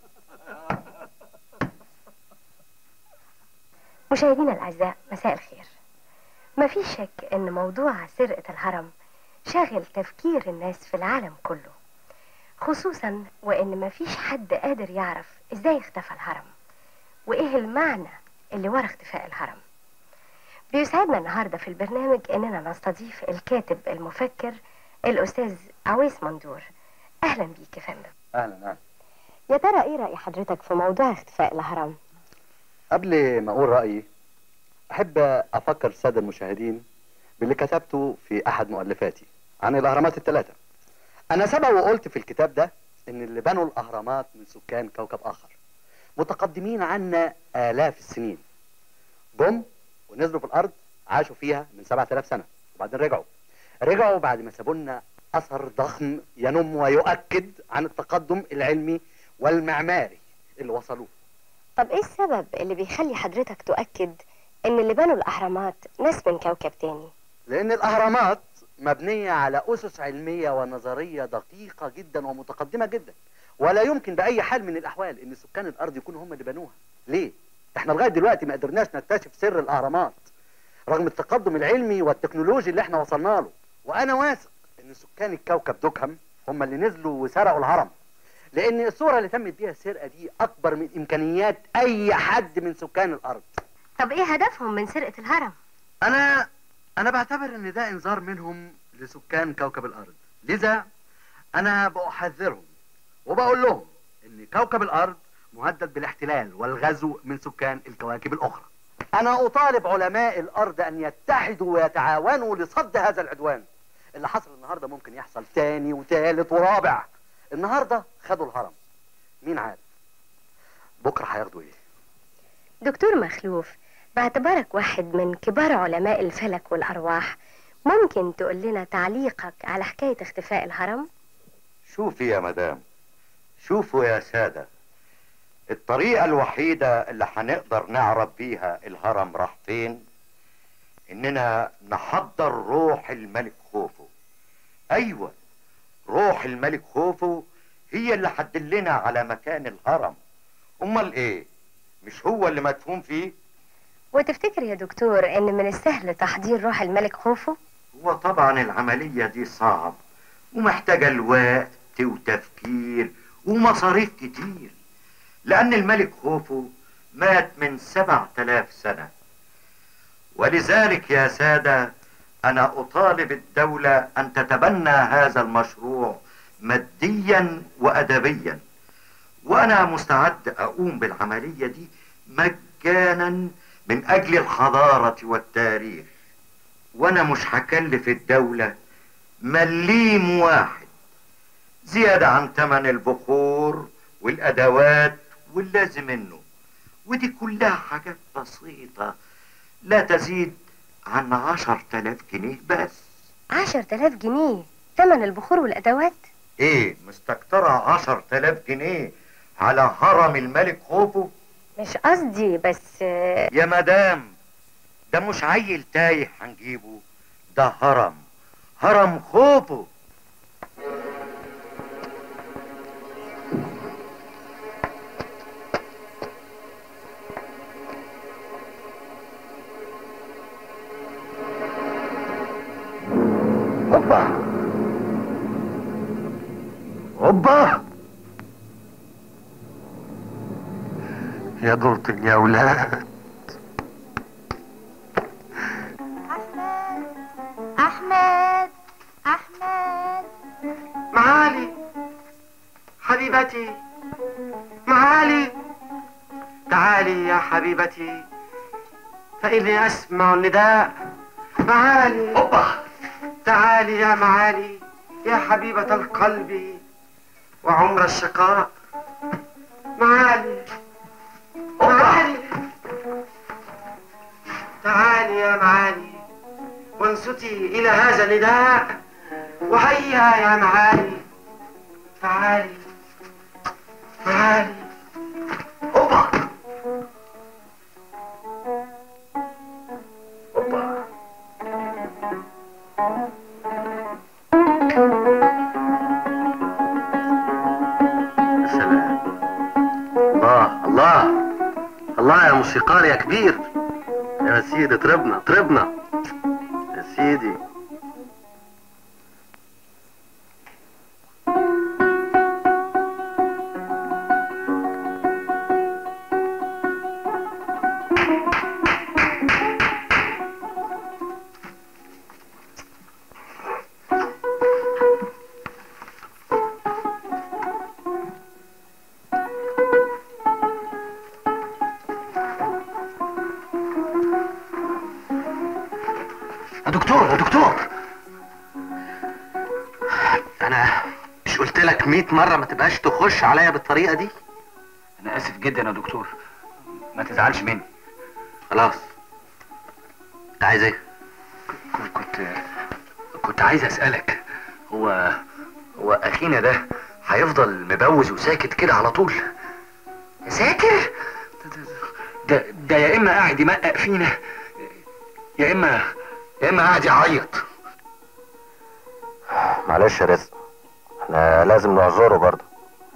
[SPEAKER 1] مشاهدينا الأعزاء مساء الخير ما في شك أن موضوع سرقة الهرم شاغل تفكير الناس في العالم كله خصوصا وأن ما فيش حد قادر يعرف إزاي اختفى الهرم وإيه المعنى اللي ورا اختفاء الهرم بيسعدنا النهاردة في البرنامج أننا نستضيف الكاتب المفكر الأستاذ عويس مندور أهلا بيك يا فندم
[SPEAKER 19] اهلا اهلا
[SPEAKER 1] يا ترى إيه رأي حضرتك في موضوع اختفاء الهرم؟
[SPEAKER 19] قبل ما اقول رايي احب افكر الساده المشاهدين باللي كتبته في احد مؤلفاتي عن الاهرامات الثلاثه انا سبق وقلت في الكتاب ده ان اللي بنوا الاهرامات من سكان كوكب اخر متقدمين عنا الاف السنين جم ونزلوا في الارض عاشوا فيها من 7000 سنه وبعدين رجعوا رجعوا بعد ما سابوا لنا اثر ضخم ينم ويؤكد عن التقدم العلمي والمعماري اللي وصلوه
[SPEAKER 1] طب إيه السبب اللي بيخلي حضرتك تؤكد أن اللي بنوا الأهرامات ناس من كوكب تاني؟
[SPEAKER 19] لأن الأهرامات مبنية على أسس علمية ونظرية دقيقة جدا ومتقدمة جدا ولا يمكن بأي حال من الأحوال إن سكان الأرض يكونوا هم اللي بنوها ليه؟ إحنا لغاية دلوقتي ما قدرناش نكتشف سر الأهرامات رغم التقدم العلمي والتكنولوجي اللي إحنا وصلنا له وأنا واثق إن سكان الكوكب دوكهم هم اللي نزلوا وسرقوا الهرم لأن الصورة اللي تمت بيها السرقة دي أكبر من إمكانيات أي حد من سكان الأرض
[SPEAKER 1] طب إيه هدفهم من سرقة الهرم؟
[SPEAKER 19] أنا أنا بعتبر إن ده إنذار منهم لسكان كوكب الأرض لذا أنا بأحذرهم وبقول لهم إن كوكب الأرض مهدد بالاحتلال والغزو من سكان الكواكب الأخرى انا اطالب علماء الارض ان يتحدوا ويتعاونوا لصد هذا العدوان اللي حصل النهارده ممكن يحصل تاني وتالت ورابع النهارده خدوا الهرم مين عارف بكره هياخدوا ايه
[SPEAKER 1] دكتور مخلوف باعتبارك واحد من كبار علماء الفلك والأرواح ممكن تقول لنا تعليقك على حكاية اختفاء الهرم؟
[SPEAKER 2] شوفي يا مدام شوفوا يا سادة الطريقة الوحيدة اللي هنقدر نعرف بيها الهرم راح فين اننا نحضر روح الملك خوفو ايوه روح الملك خوفو هي اللي هتدلنا على مكان الهرم امال ايه مش هو اللي مدفون فيه
[SPEAKER 1] وتفتكر يا دكتور إن من السهل تحضير روح الملك خوفو؟
[SPEAKER 2] هو طبعا العملية دي صعب ومحتاجة الوقت وتفكير ومصاريف كتير لأن الملك خوفو مات من سبع تلاف سنة ولذلك يا سادة أنا أطالب الدولة أن تتبنى هذا المشروع ماديا وأدبيا وأنا مستعد أقوم بالعملية دي مجانا من أجل الحضارة والتاريخ وأنا مش هكلف الدولة مليم واحد زيادة عن تمن البخور والأدوات واللازم منه ودي كلها حاجات بسيطة لا تزيد عن عشر تلاف جنيه بس
[SPEAKER 1] عشر تلاف جنيه ثمن البخور والأدوات؟
[SPEAKER 2] ايه مستكترة عشر تلاف جنيه على هرم الملك خوفو
[SPEAKER 1] مش قصدي بس
[SPEAKER 2] يا مدام ده مش عيل تايه هنجيبه ده هرم هرم خوفو
[SPEAKER 7] هوبا هوبا يا دورتك يا اولاد
[SPEAKER 12] احمد احمد
[SPEAKER 15] معالي حبيبتي معالي تعالي يا حبيبتي فإني أسمع النداء معالي أوبا تعالي يا معالي يا حبيبة القلب وعمر الشقاء معالي معالي تعالي يا معالي وانصتي إلى هذا النداء وهيا يا معالي تعالي معالي أوبا أوبا
[SPEAKER 8] سلام الله الله الله يا موسيقار يا كبير يا سيدي طربنا طربنا يا سيدي
[SPEAKER 15] يا دكتور يا دكتور
[SPEAKER 8] انا مش قلت لك 100 مره ما تبقاش تخش عليا بالطريقه دي
[SPEAKER 10] انا اسف جدا يا دكتور ما تزعلش مني
[SPEAKER 8] خلاص انت عايز ايه
[SPEAKER 10] كنت كنت عايز اسالك هو هو اخينا ده هيفضل مبوز وساكت كده على طول ساكت ده ده يا اما قاعد يمقق فينا يا اما يا اما قاعد يعيط
[SPEAKER 16] معلش يا رزق احنا لازم نعذره برضه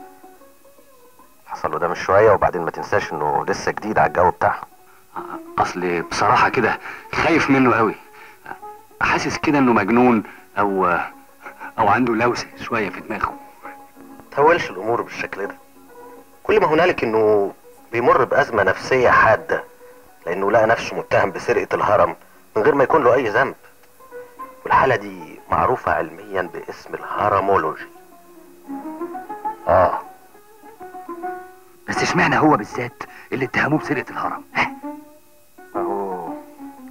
[SPEAKER 16] حصل له ده من شويه وبعدين ما تنساش انه لسه جديد على الجو بتاعه
[SPEAKER 10] اصل بصراحه كده خايف منه قوي حاسس كده انه مجنون او او عنده لوسه شويه في دماغه
[SPEAKER 16] تهولش الامور بالشكل ده كل ما هنالك انه بيمر بازمه نفسيه حاده لانه لقى نفسه متهم بسرقه الهرم من غير ما يكون له اي ذنب والحاله دي معروفه علميا باسم الهرمولوجي
[SPEAKER 10] اه بس اشمعنى هو بالذات اللي اتهموه بسرقه الهرم
[SPEAKER 16] ما هو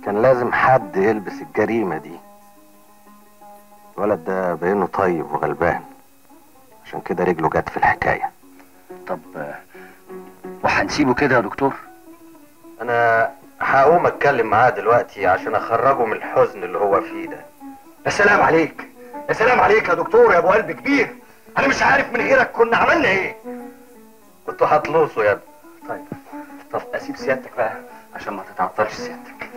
[SPEAKER 16] كان لازم حد يلبس الجريمة دي الولد ده باينه طيب وغلبان عشان كده رجله جت في الحكاية
[SPEAKER 10] طب وهنسيبه كده يا دكتور
[SPEAKER 16] انا هقوم اتكلم معاه دلوقتي عشان اخرجه من الحزن اللي هو فيه ده
[SPEAKER 15] يا سلام عليك يا سلام عليك يا دكتور يا ابو قلب كبير انا مش عارف من غيرك كنا عملنا ايه
[SPEAKER 16] كنتوا هتلوصوا يا ابني
[SPEAKER 10] طيب طب اسيب سيادتك بقى عشان ما تتعطلش سيادتك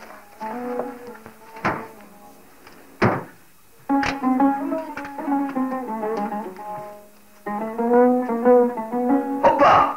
[SPEAKER 15] هوبا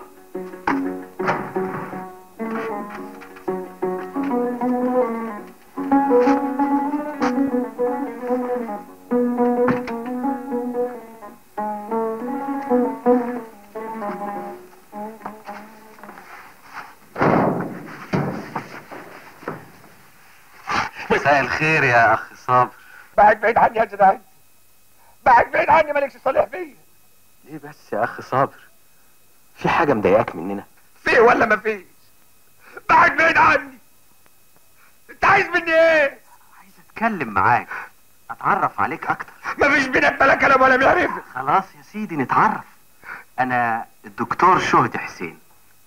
[SPEAKER 16] مساء الخير يا اخ صابر
[SPEAKER 7] بعد بعيد عني يا جدعان بعد بعيد عني مالكش صالح فيا
[SPEAKER 16] ليه بس يا اخ صابر في حاجة مضايقاك مننا
[SPEAKER 7] فيه ولا ما فيش بعد بعيد عني انت عايز مني ايه
[SPEAKER 16] اتكلم معاك اتعرف عليك اكتر
[SPEAKER 7] مفيش بينك بلا كلام ولا معرفة
[SPEAKER 16] خلاص يا سيدي نتعرف انا الدكتور شهدي حسين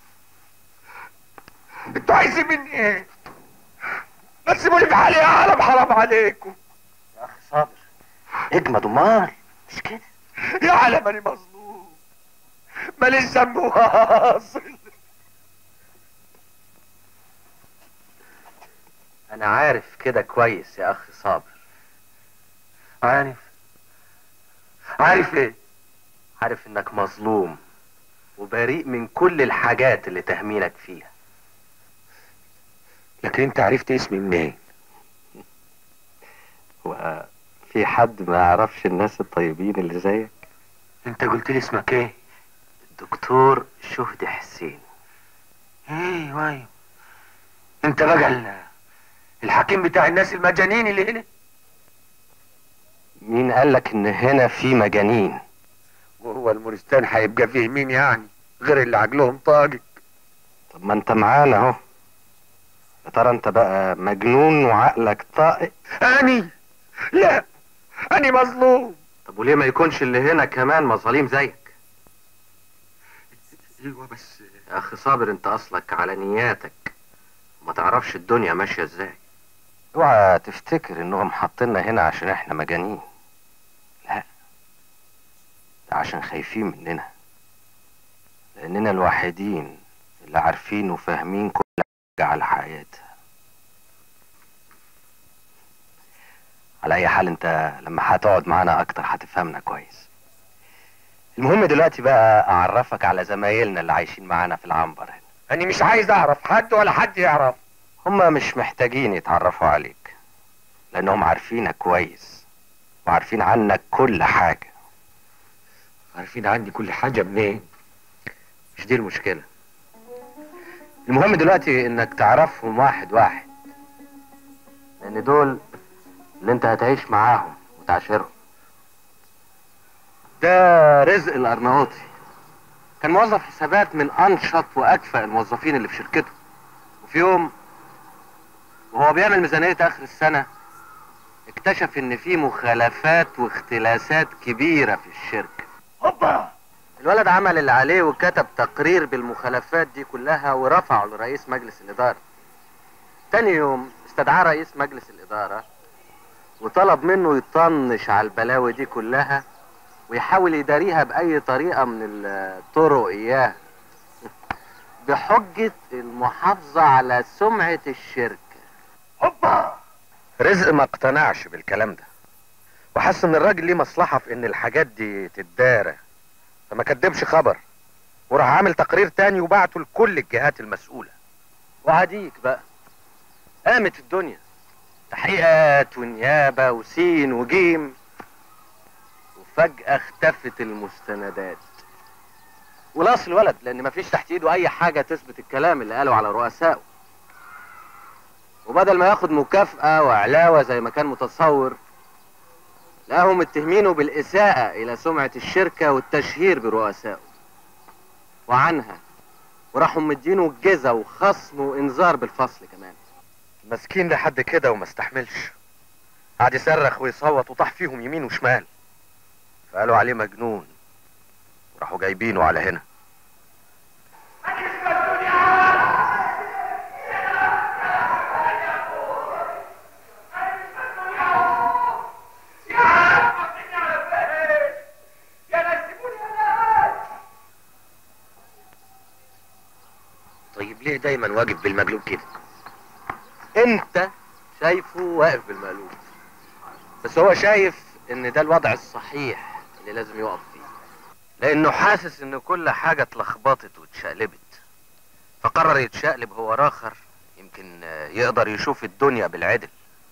[SPEAKER 7] انتوا عايزين مني ايه ما تسيبوني في حالي يا عالم حرام عليكم
[SPEAKER 16] يا اخ صابر اجمد امال مش كده
[SPEAKER 7] يا عالم انا مظلوم ماليش ذنب واصل
[SPEAKER 16] انا عارف كده كويس يا اخ صابر
[SPEAKER 7] عارف عارف ايه
[SPEAKER 16] عارف انك مظلوم وبريء من كل الحاجات اللي تهمينك فيها
[SPEAKER 7] لكن انت عرفت اسمي منين
[SPEAKER 16] وفي حد ما يعرفش الناس الطيبين اللي زيك
[SPEAKER 7] انت قلت لي اسمك ايه
[SPEAKER 16] الدكتور شهدي حسين
[SPEAKER 7] ايوه ايوه انت بقى ال- الحكيم بتاع الناس المجانين اللي هنا
[SPEAKER 16] مين قالك ان هنا في مجانين
[SPEAKER 7] وهو المورستان هيبقى فيه مين يعني غير اللي عقلهم طاقك
[SPEAKER 16] طب ما انت معانا اهو يا ترى انت بقى مجنون وعقلك طائق
[SPEAKER 7] اني لا اني مظلوم
[SPEAKER 16] طب وليه ما يكونش اللي هنا كمان مظاليم زيك
[SPEAKER 7] ايوه بس
[SPEAKER 16] يا اخي صابر انت اصلك على نياتك ما تعرفش الدنيا ماشيه ازاي اوعى تفتكر انهم حاطيننا هنا عشان احنا مجانين لا ده عشان خايفين مننا لاننا الوحيدين اللي عارفين وفاهمين كل حاجه على حياتها على اي حال انت لما هتقعد معانا اكتر هتفهمنا كويس المهم دلوقتي بقى اعرفك على زمايلنا اللي عايشين معانا في العنبر هنا
[SPEAKER 7] اني مش عايز اعرف حد ولا حد يعرف
[SPEAKER 16] هما مش محتاجين يتعرفوا عليك لانهم عارفينك كويس وعارفين عنك كل حاجة
[SPEAKER 7] عارفين عني كل حاجة منين
[SPEAKER 16] مش دي المشكلة المهم دلوقتي انك تعرفهم واحد واحد لان دول اللي انت هتعيش معاهم وتعاشرهم ده رزق الارناؤوطي كان موظف حسابات من انشط واكفأ الموظفين اللي في شركته وفي يوم وهو بيعمل ميزانية اخر السنة اكتشف ان في مخالفات واختلاسات كبيرة في الشركة
[SPEAKER 7] هوبا
[SPEAKER 16] الولد عمل اللي عليه وكتب تقرير بالمخالفات دي كلها ورفعه لرئيس مجلس الإدارة تاني يوم استدعاه رئيس مجلس الإدارة وطلب منه يطنش على البلاوي دي كلها ويحاول يداريها بأي طريقة من الطرق إياه بحجة المحافظة على سمعة الشركة
[SPEAKER 7] هوبا
[SPEAKER 16] رزق ما اقتنعش بالكلام ده وحس ان الراجل ليه مصلحة في ان الحاجات دي تتدارى فما كدبش خبر وراح عامل تقرير تاني وبعته لكل الجهات المسؤولة وعديك بقى قامت الدنيا تحقيقات ونيابة وسين وجيم وفجأة اختفت المستندات ولاص الولد لان مفيش تحت ايده اي حاجة تثبت الكلام اللي قاله على رؤسائه وبدل ما ياخد مكافأة وعلاوة زي ما كان متصور لقاهم متهمينه بالإساءة إلى سمعة الشركة والتشهير برؤسائه وعنها وراحوا مدينه جزا وخصم وإنذار بالفصل كمان مسكين لحد كده وما استحملش قعد يصرخ ويصوت وطاح فيهم يمين وشمال فقالوا عليه مجنون وراحوا جايبينه على هنا
[SPEAKER 2] طيب ليه دايما واقف بالمقلوب كده
[SPEAKER 16] انت شايفه واقف بالمقلوب بس هو شايف ان ده الوضع الصحيح اللي لازم يقف فيه لانه حاسس ان كل حاجة اتلخبطت واتشقلبت فقرر يتشقلب هو راخر يمكن آه، يقدر يشوف الدنيا بالعدل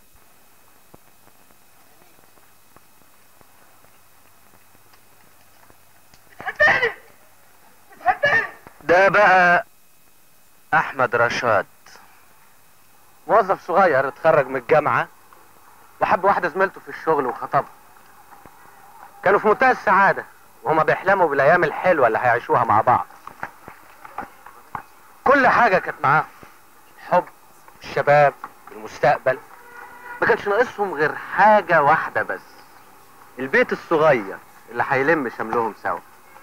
[SPEAKER 16] ده بقى احمد رشاد موظف صغير اتخرج من الجامعة وحب واحدة زميلته في الشغل وخطبها كانوا في منتهى السعادة وهما بيحلموا بالايام الحلوة اللي هيعيشوها مع بعض كل حاجة كانت معاهم الحب الشباب المستقبل ما كانش ناقصهم غير حاجة واحدة بس البيت الصغير اللي هيلم شملهم سوا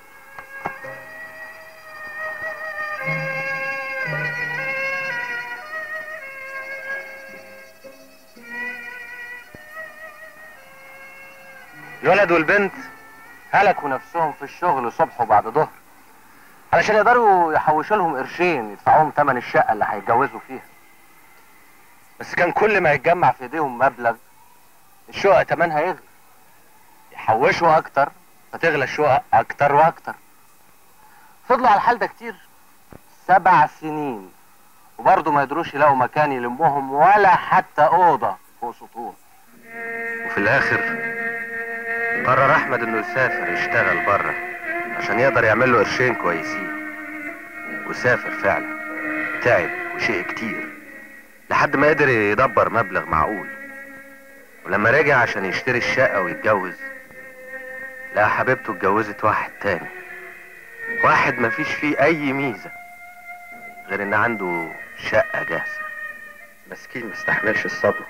[SPEAKER 16] الولد والبنت هلكوا نفسهم في الشغل صبح وبعد ظهر علشان يقدروا يحوشوا لهم قرشين يدفعوهم تمن الشقة اللي هيتجوزوا فيها بس كان كل ما يتجمع في ايديهم مبلغ الشقة تمنها يغلى يحوشوا اكتر فتغلى الشقق اكتر واكتر فضلوا على الحال ده كتير سبع سنين وبرضه ما يقدروش يلاقوا مكان يلموهم ولا حتى اوضة فوق سطوح وفي الاخر قرر احمد انه يسافر يشتغل بره عشان يقدر يعمل له قرشين كويسين وسافر فعلا تعب وشيء كتير لحد ما قدر يدبر مبلغ معقول ولما رجع عشان يشتري الشقة ويتجوز لقى حبيبته اتجوزت واحد تاني واحد مفيش فيه اي ميزة غير ان عنده شقة جاهزة مسكين مستحملش الصدمة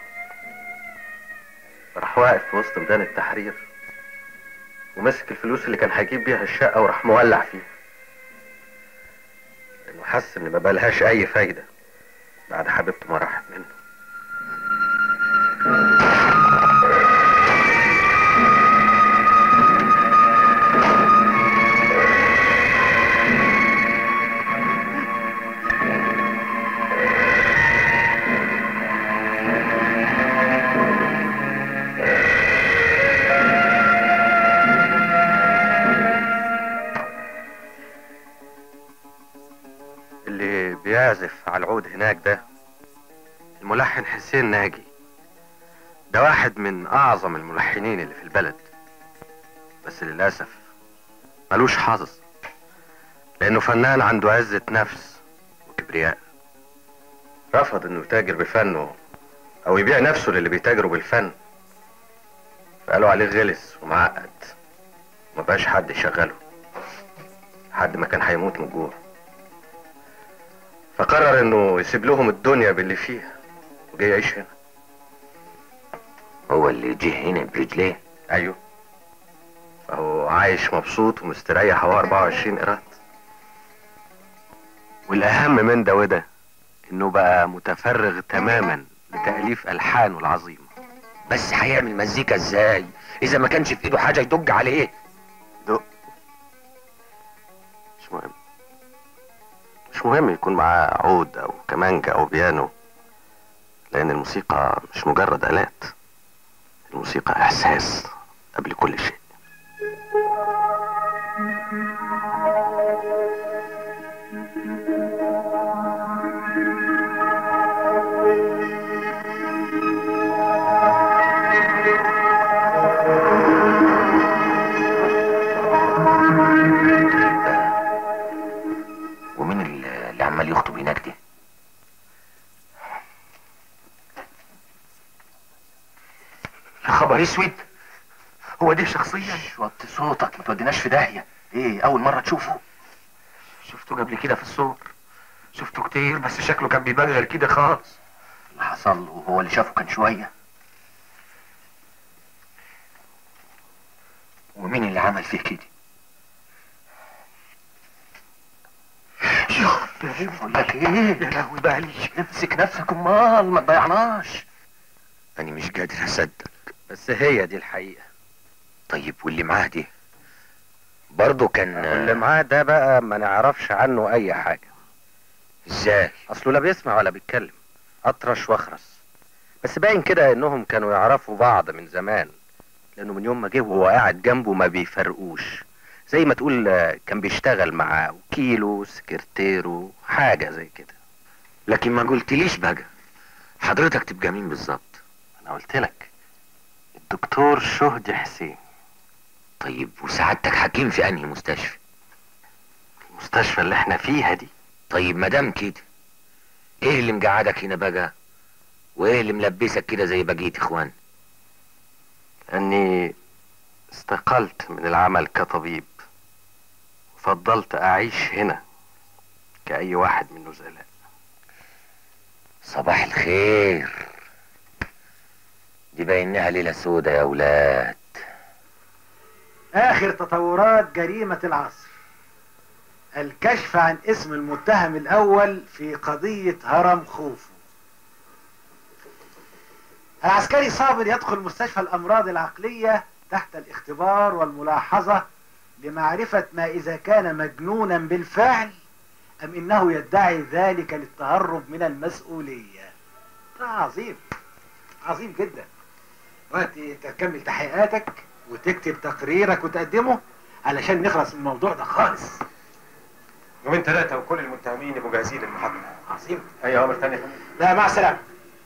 [SPEAKER 16] راح واقف في وسط ميدان التحرير ومسك الفلوس اللي كان هيجيب بيها الشقة وراح مولع فيها لأنه حس إن ما بقالهاش أي فايدة بعد حبيبته ما راحت منه اللي بيعزف على العود هناك ده الملحن حسين ناجي ده واحد من أعظم الملحنين اللي في البلد بس للأسف ملوش حظ لأنه فنان عنده عزة نفس وكبرياء رفض إنه يتاجر بفنه أو يبيع نفسه للي بيتاجروا بالفن فقالوا عليه غلس ومعقد ما بقاش حد يشغله حد ما كان هيموت من الجوع فقرر انه يسيب لهم الدنيا باللي فيها وجاي يعيش هنا
[SPEAKER 2] هو اللي جه هنا برجليه
[SPEAKER 16] ايوه فهو عايش مبسوط ومستريح هو 24 قيراط والاهم من ده وده انه بقى متفرغ تماما لتأليف الحانه العظيمة
[SPEAKER 2] بس هيعمل مزيكا ازاي اذا ما كانش في ايده حاجه يدج عليه
[SPEAKER 16] دق مش مهم مش مهم يكون معاه عود او كمانجا او بيانو لان الموسيقى مش مجرد الات الموسيقى احساس قبل كل شيء
[SPEAKER 2] ومين اللي اللي عمال يخطب هناك دي يا خبر اسود هو دي شخصيا وطي صوتك ما توديناش في داهيه ايه اول مره تشوفه شفته قبل كده في الصور شفته كتير بس شكله كان بيبان غير كده خالص
[SPEAKER 10] حصل له هو اللي شافه كان شويه ومين اللي عمل فيه كده بقول لك ايه يا لهوي بالي امسك نفسك امال ما تضيعناش
[SPEAKER 2] انا مش قادر اصدق
[SPEAKER 10] بس هي دي الحقيقه
[SPEAKER 2] طيب واللي معاه دي برضه كان
[SPEAKER 10] واللي معاه ده بقى ما نعرفش عنه اي حاجه
[SPEAKER 2] ازاي
[SPEAKER 10] اصله لا بيسمع ولا بيتكلم اطرش واخرس بس باين كده انهم كانوا يعرفوا بعض من زمان لانه من يوم ما جه وهو قاعد جنبه ما بيفرقوش زي ما تقول آه، كان بيشتغل معاه وكيلو سكرتيره حاجه زي كده
[SPEAKER 2] لكن ما قلتليش بقى حضرتك تبقى مين بالظبط
[SPEAKER 10] انا قلت لك الدكتور شهدي حسين
[SPEAKER 2] طيب وسعادتك حكيم في انهي مستشفى
[SPEAKER 10] المستشفى اللي احنا فيها دي
[SPEAKER 2] طيب ما دام كده ايه اللي مقعدك هنا بقى وايه اللي ملبسك كده زي بقيه اخوان
[SPEAKER 10] اني استقلت من العمل كطبيب وفضلت اعيش هنا كأي واحد من نزلاء
[SPEAKER 2] صباح الخير دي باينها ليله سودة يا ولاد
[SPEAKER 11] آخر تطورات جريمة العصر الكشف عن اسم المتهم الأول في قضية هرم خوفو العسكري صابر يدخل مستشفى الأمراض العقلية تحت الاختبار والملاحظة لمعرفة ما إذا كان مجنونا بالفعل أم إنه يدعي ذلك للتهرب من المسؤولية ده عظيم عظيم جدا وقت تكمل تحقيقاتك وتكتب تقريرك وتقدمه علشان نخلص من الموضوع ده خالص
[SPEAKER 9] يومين ثلاثة وكل المتهمين يبقوا جاهزين للمحاكمة
[SPEAKER 11] عظيم
[SPEAKER 9] أي أمر تاني يا فندم
[SPEAKER 11] لا مع السلامة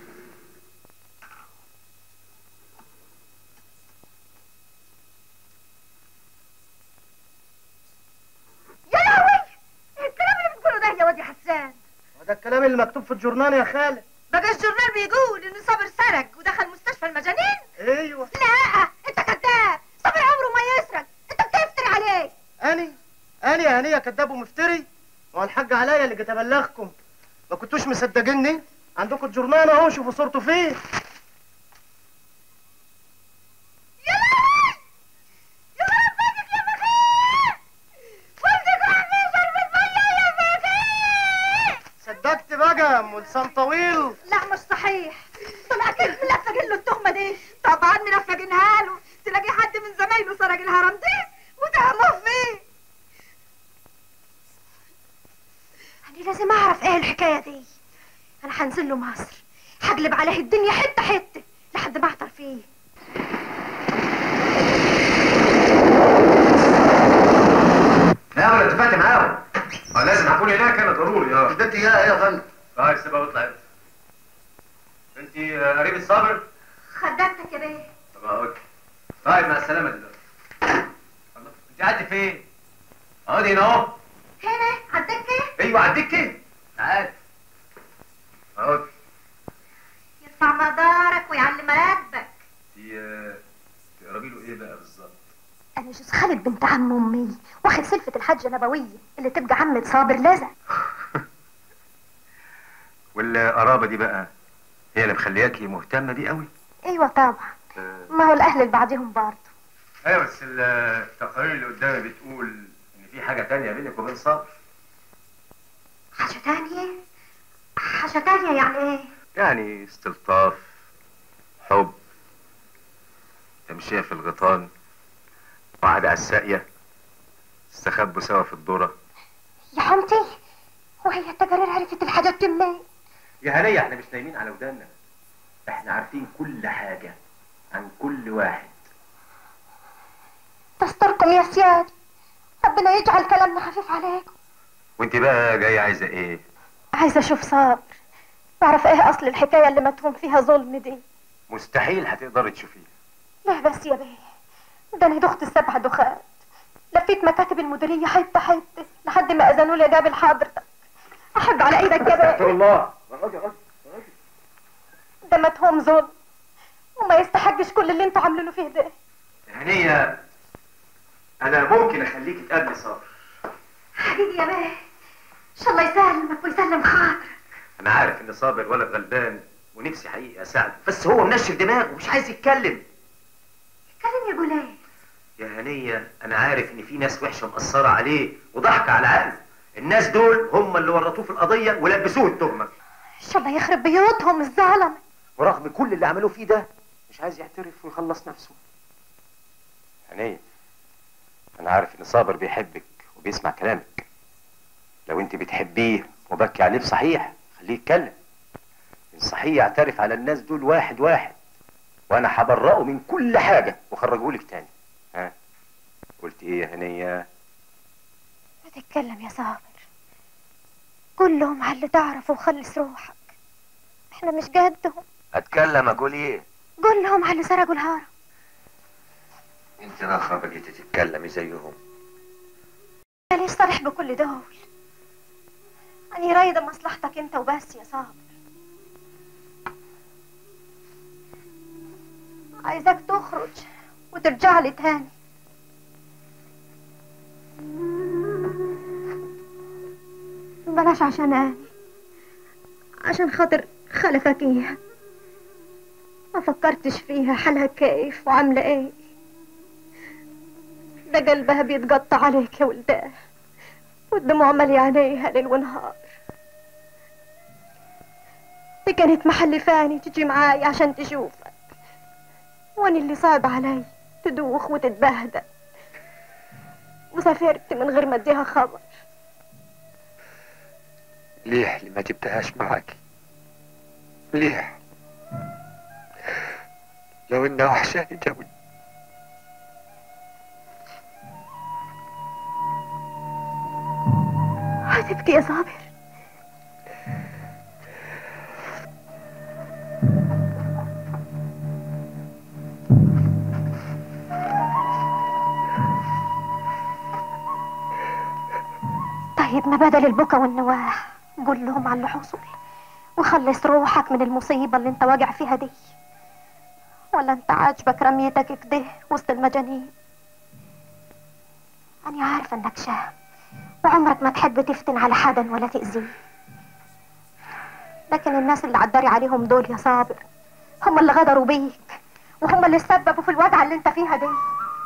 [SPEAKER 3] يا لهوي الكلام اللي بتقوله ده يا واد يا حسان
[SPEAKER 8] ده الكلام اللي مكتوب في الجورنال يا خالد
[SPEAKER 3] بقى الجورنال بيقول ان صابر سرق ودخل مستشفى المجانين
[SPEAKER 8] ايوه
[SPEAKER 3] لا انت كذاب صابر عمره ما يسرق انت بتفتري عليه
[SPEAKER 8] اني اني يا هنيه كذاب ومفتري هو الحاج عليا اللي جيت ابلغكم ما كنتوش مصدقيني عندكم الجورنال اهو شوفوا صورته فين صدقت بقى يا ام لسان طويل
[SPEAKER 3] لا مش صحيح طب اكيد ملفقين له التهمه دي طبعا ملفقينها له تلاقي حد من زمايله سرق الهرم دي وتعرف فيه انا لازم اعرف ايه الحكايه دي انا هنزل له مصر هقلب عليه الدنيا حته حته لحد ما اعطر فيه
[SPEAKER 10] لا انا اتفقت معاهم
[SPEAKER 9] اه لازم هكون هناك أنا ضروري اه
[SPEAKER 10] ده ايه يا فندم
[SPEAKER 9] طيب سيبها واطلع أنت أنت آه، قريبة صابر؟
[SPEAKER 3] خدمتك يا بيه
[SPEAKER 9] طب أوكي طيب مع السلامة دلوقتي الله أنت قاعدة فين؟ اقعدي هنا أهو
[SPEAKER 3] هنا عالدكه
[SPEAKER 9] أيوه على الدكة تعال اقعدي
[SPEAKER 3] يرفع مدارك ويعلي مراتبك
[SPEAKER 9] أنت آه، تقربي له إيه بقى بالظبط؟
[SPEAKER 1] انا جوز خالد بنت عم امي واخد سلفة الحاجة نبوية اللي تبقى عمة صابر لزق
[SPEAKER 9] والقرابة دي بقى هي اللي مخلياكي مهتمة بيه قوي؟
[SPEAKER 1] ايوه طبعا ما هو الاهل اللي بعدهم برضه
[SPEAKER 9] ايوه بس التقارير اللي قدامي بتقول ان في حاجه تانية بينك وبين صبر
[SPEAKER 3] حاجة تانية حاجة تانية يعني ايه
[SPEAKER 9] يعني استلطاف حب تمشية في الغيطان وقعد على الساقية استخبوا سوا في الذرة
[SPEAKER 1] يا حمتي وهي التقارير عرفت الحاجات دي منين
[SPEAKER 10] يا هنيه احنا مش نايمين على ودانا احنا عارفين كل حاجه عن كل واحد
[SPEAKER 1] تستركم يا سيادي ربنا يجعل كلامنا خفيف عليكم
[SPEAKER 9] وانت بقى جاية عايزة ايه؟
[SPEAKER 1] عايزة اشوف صابر واعرف ايه اصل الحكاية اللي متهم فيها ظلم دي
[SPEAKER 9] مستحيل هتقدري تشوفيه
[SPEAKER 1] لا بس يا بيه ده انا دخت السبع دخات لفيت مكاتب المديرية حتة حتة لحد ما اذنوا لي جاب حضرتك احب على ايدك يا
[SPEAKER 9] استغفر
[SPEAKER 1] بيه
[SPEAKER 9] الله اقعدي اقعدي اقعدي.
[SPEAKER 1] ده متهم ظلم وما يستحقش كل اللي انتوا عاملينه فيه ده
[SPEAKER 10] هنيه انا ممكن اخليك تقابلي صابر
[SPEAKER 3] حبيبي يا بيه ان شاء الله يسلمك ويسلم خاطرك
[SPEAKER 10] انا عارف ان صابر ولد غلبان ونفسي حقيقي اساعده بس هو منشف دماغه ومش عايز يتكلم
[SPEAKER 1] اتكلم يا جولان
[SPEAKER 10] يا هنية أنا عارف إن في ناس وحشة مأثرة عليه وضحك على عقله الناس دول هم اللي ورطوه في القضية ولبسوه التهمة
[SPEAKER 1] ان شاء الله يخرب بيوتهم الظلم
[SPEAKER 10] ورغم كل اللي عملوه فيه ده مش عايز يعترف ويخلص نفسه هنية أنا عارف إن صابر بيحبك وبيسمع كلامك لو أنت بتحبيه وبكي عليه بصحيح خليه يتكلم إن صحيح يعترف على الناس دول واحد واحد وأنا هبرئه من كل حاجة وخرجهولك تاني ها قلت إيه يا هنية
[SPEAKER 1] ما تتكلم يا صابر قول لهم على اللي تعرفه وخلص روحك احنا مش جدهم
[SPEAKER 2] اتكلم اقول ايه
[SPEAKER 1] قول لهم على اللي سرقوا الهارة
[SPEAKER 2] انت راخرة بقيتي تتكلمي زيهم
[SPEAKER 1] أنا ليش صالح بكل دول أنا رايدة مصلحتك أنت وبس يا صابر عايزاك تخرج وترجع لي تاني بلاش عشان أنا عشان خاطر خلفك إياها ما فكرتش فيها حالها كيف وعاملة إيه ده قلبها بيتقطع عليك يا ولداه والدموع مالية عينيها ليل ونهار دي كانت محلفاني تجي معاي عشان تشوفك وانا اللي صعب علي تدوخ وتتبهدل وسافرت من غير ما اديها خبر
[SPEAKER 2] ليه اللي ما جبتهاش معاكي ليه لو انها وحشاني جوي
[SPEAKER 1] هتبكي يا صابر طيب ما بدل البكا والنواح قول لهم على اللي حصل وخلص روحك من المصيبة اللي انت واقع فيها دي ولا انت عاجبك رميتك كده وسط المجانين انا عارفة انك شاب وعمرك ما تحب تفتن على حدا ولا تأذيه لكن الناس اللي عداري عليهم دول يا صابر هم اللي غدروا بيك وهم اللي سببوا في الوجعة اللي انت فيها دي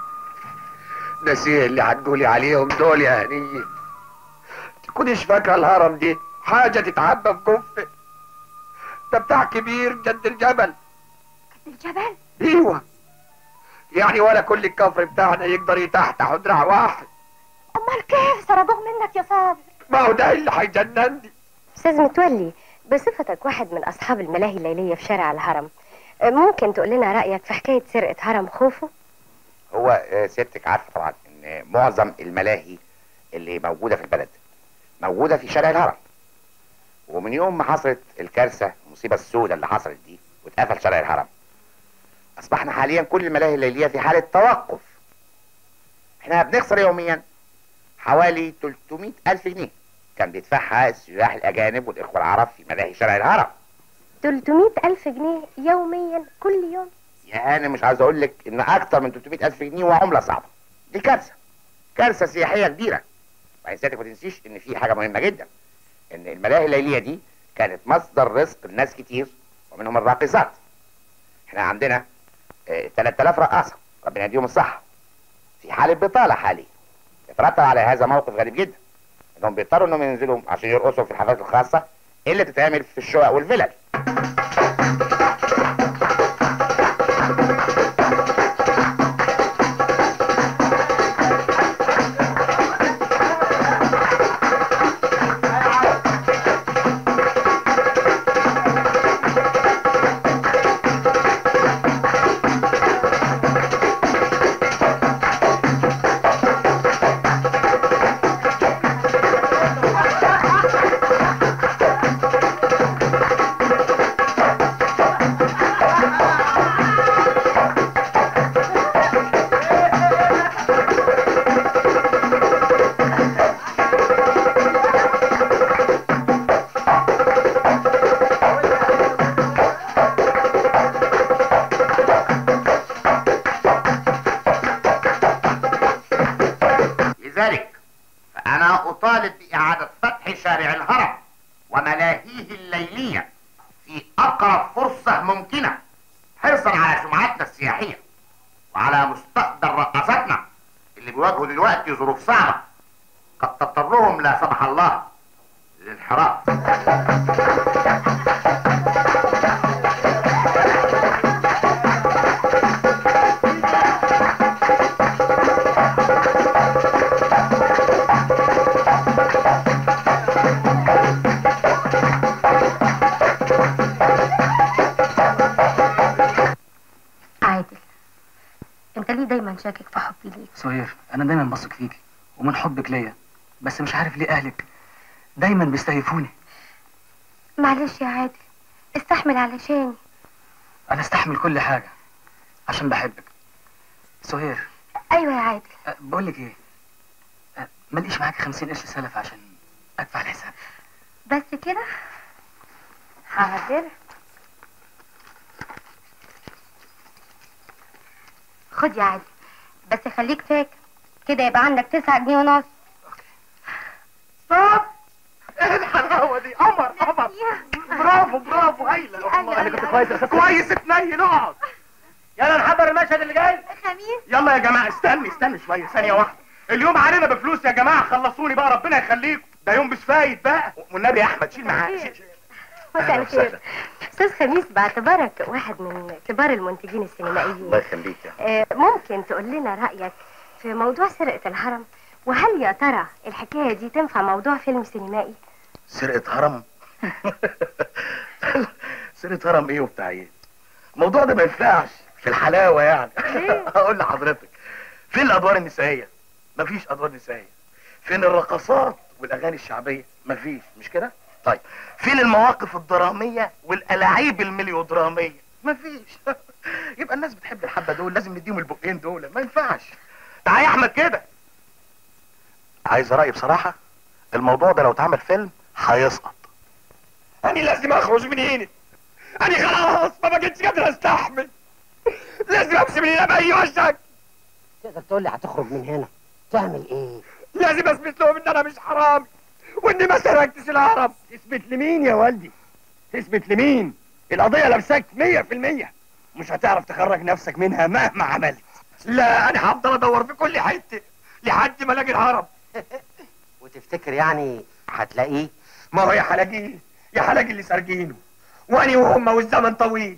[SPEAKER 2] نسيه اللي هتقولي عليهم دول يا هنية تكونيش فاكرة الهرم دي حاجة تتعبى في كفة ده بتاع كبير جد الجبل
[SPEAKER 1] الجبل
[SPEAKER 2] ايوه يعني ولا كل الكفر بتاعنا يقدر يتحتح دراع واحد
[SPEAKER 1] امال كيف سرقوه منك يا صابر
[SPEAKER 2] ما هو ده اللي هيجنني
[SPEAKER 1] استاذ متولي بصفتك واحد من اصحاب الملاهي الليليه في شارع الهرم ممكن تقول لنا رايك في حكايه سرقه هرم خوفو
[SPEAKER 20] هو آه، سيادتك عارفه طبعا ان معظم الملاهي اللي موجوده في البلد موجوده في شارع الهرم ومن يوم ما حصلت الكارثه المصيبه السوداء اللي حصلت دي واتقفل شارع الهرم اصبحنا حاليا كل الملاهي الليليه في حاله توقف احنا بنخسر يوميا حوالي 300 الف جنيه كان بيدفعها السياح الاجانب والاخوه العرب في ملاهي شارع الهرم
[SPEAKER 1] 300 ألف جنيه يوميا كل يوم
[SPEAKER 20] يعني انا مش عايز اقول لك ان اكتر من 300 الف جنيه وعمله صعبه دي كارثه كارثه سياحيه كبيره وبعدين سيادتك ما تنسيش ان في حاجه مهمه جدا ان الملاهي الليليه دي كانت مصدر رزق لناس كتير ومنهم الراقصات احنا عندنا اه 3000 رقاصه ربنا يديهم الصحه في حاله بطاله حاليا يترتب على هذا موقف غريب جدا انهم بيضطروا انهم ينزلوا عشان يرقصوا في الحفلات الخاصه اللي بتتعمل في الشقق والفلل فرصة ممكنة حرصا على سمعتنا السياحية وعلى مستقبل رقصاتنا اللي بيواجهوا دلوقتي ظروف صعبة قد تضطرهم لا سمح الله للانحراف
[SPEAKER 1] عادل انت ليه دايما شاكك في حبي ليك
[SPEAKER 15] سهير انا دايما بثق فيك ومن حبك ليا بس مش عارف ليه اهلك دايما بيستهيفوني
[SPEAKER 1] معلش يا عادل استحمل علشاني
[SPEAKER 15] انا استحمل كل حاجه عشان بحبك سهير
[SPEAKER 1] ايوه يا عادل
[SPEAKER 15] أه، بقول لك ايه أه، ماليش معاك 50 قرش سلف عشان ادفع الحساب
[SPEAKER 1] بس كده حاضر خد يا عادل بس خليك فاكر كده يبقى عندك تسعة جنيه ونص
[SPEAKER 20] ستوب ايه الحلاوة دي قمر قمر برافو برافو هايلة
[SPEAKER 15] انا كنت كويس يا
[SPEAKER 20] كويس اتنين اقعد يلا نحضر المشهد اللي جاي
[SPEAKER 12] خميس
[SPEAKER 20] يلا يا جماعة استني استني شوية ثانية واحدة اليوم علينا بفلوس يا جماعة خلصوني بقى ربنا يخليكم ده يوم مش فايت بقى والنبي يا احمد شيل معاك شيل- شيل.
[SPEAKER 1] مساء الخير استاذ خميس باعتبارك واحد من كبار المنتجين السينمائيين
[SPEAKER 16] الله يخليك يا
[SPEAKER 1] آه، ممكن تقول لنا رأيك في موضوع سرقة الهرم وهل يا ترى الحكاية دي تنفع موضوع فيلم سينمائي؟
[SPEAKER 15] سرقة هرم سرقة هرم ايه وبتاع ايه الموضوع ده ما ينفعش في الحلاوة يعني هقول لحضرتك فين الادوار النسائية مفيش ادوار نسائية فين الرقصات والاغاني الشعبية مفيش مش كده طيب فين المواقف الدرامية والالاعيب المليودرامية مفيش يبقى الناس بتحب الحبة دول لازم نديهم البقين دول ما ينفعش تعالى يا احمد كده عايز رأيي بصراحة الموضوع ده لو اتعمل فيلم هيسقط
[SPEAKER 7] أنا لازم أخرج من هنا أنا خلاص ما بقتش قادر أستحمل لازم أمشي من هنا بأي وشك
[SPEAKER 14] تقدر تقول لي هتخرج من هنا تعمل ايه
[SPEAKER 7] لازم أثبت لهم إن أنا مش حرامي وإني ما سرقتش الهرم تثبت لمين يا والدي تثبت لمين القضية لمساك مية في المية مش هتعرف تخرج نفسك منها مهما عملت لا أنا هفضل أدور في كل حتة لحد ما ألاقي الهرم
[SPEAKER 14] وتفتكر يعني هتلاقيه
[SPEAKER 7] ما هو يا حلاقيه يا حلاقي اللي سارقينه واني وهم والزمن طويل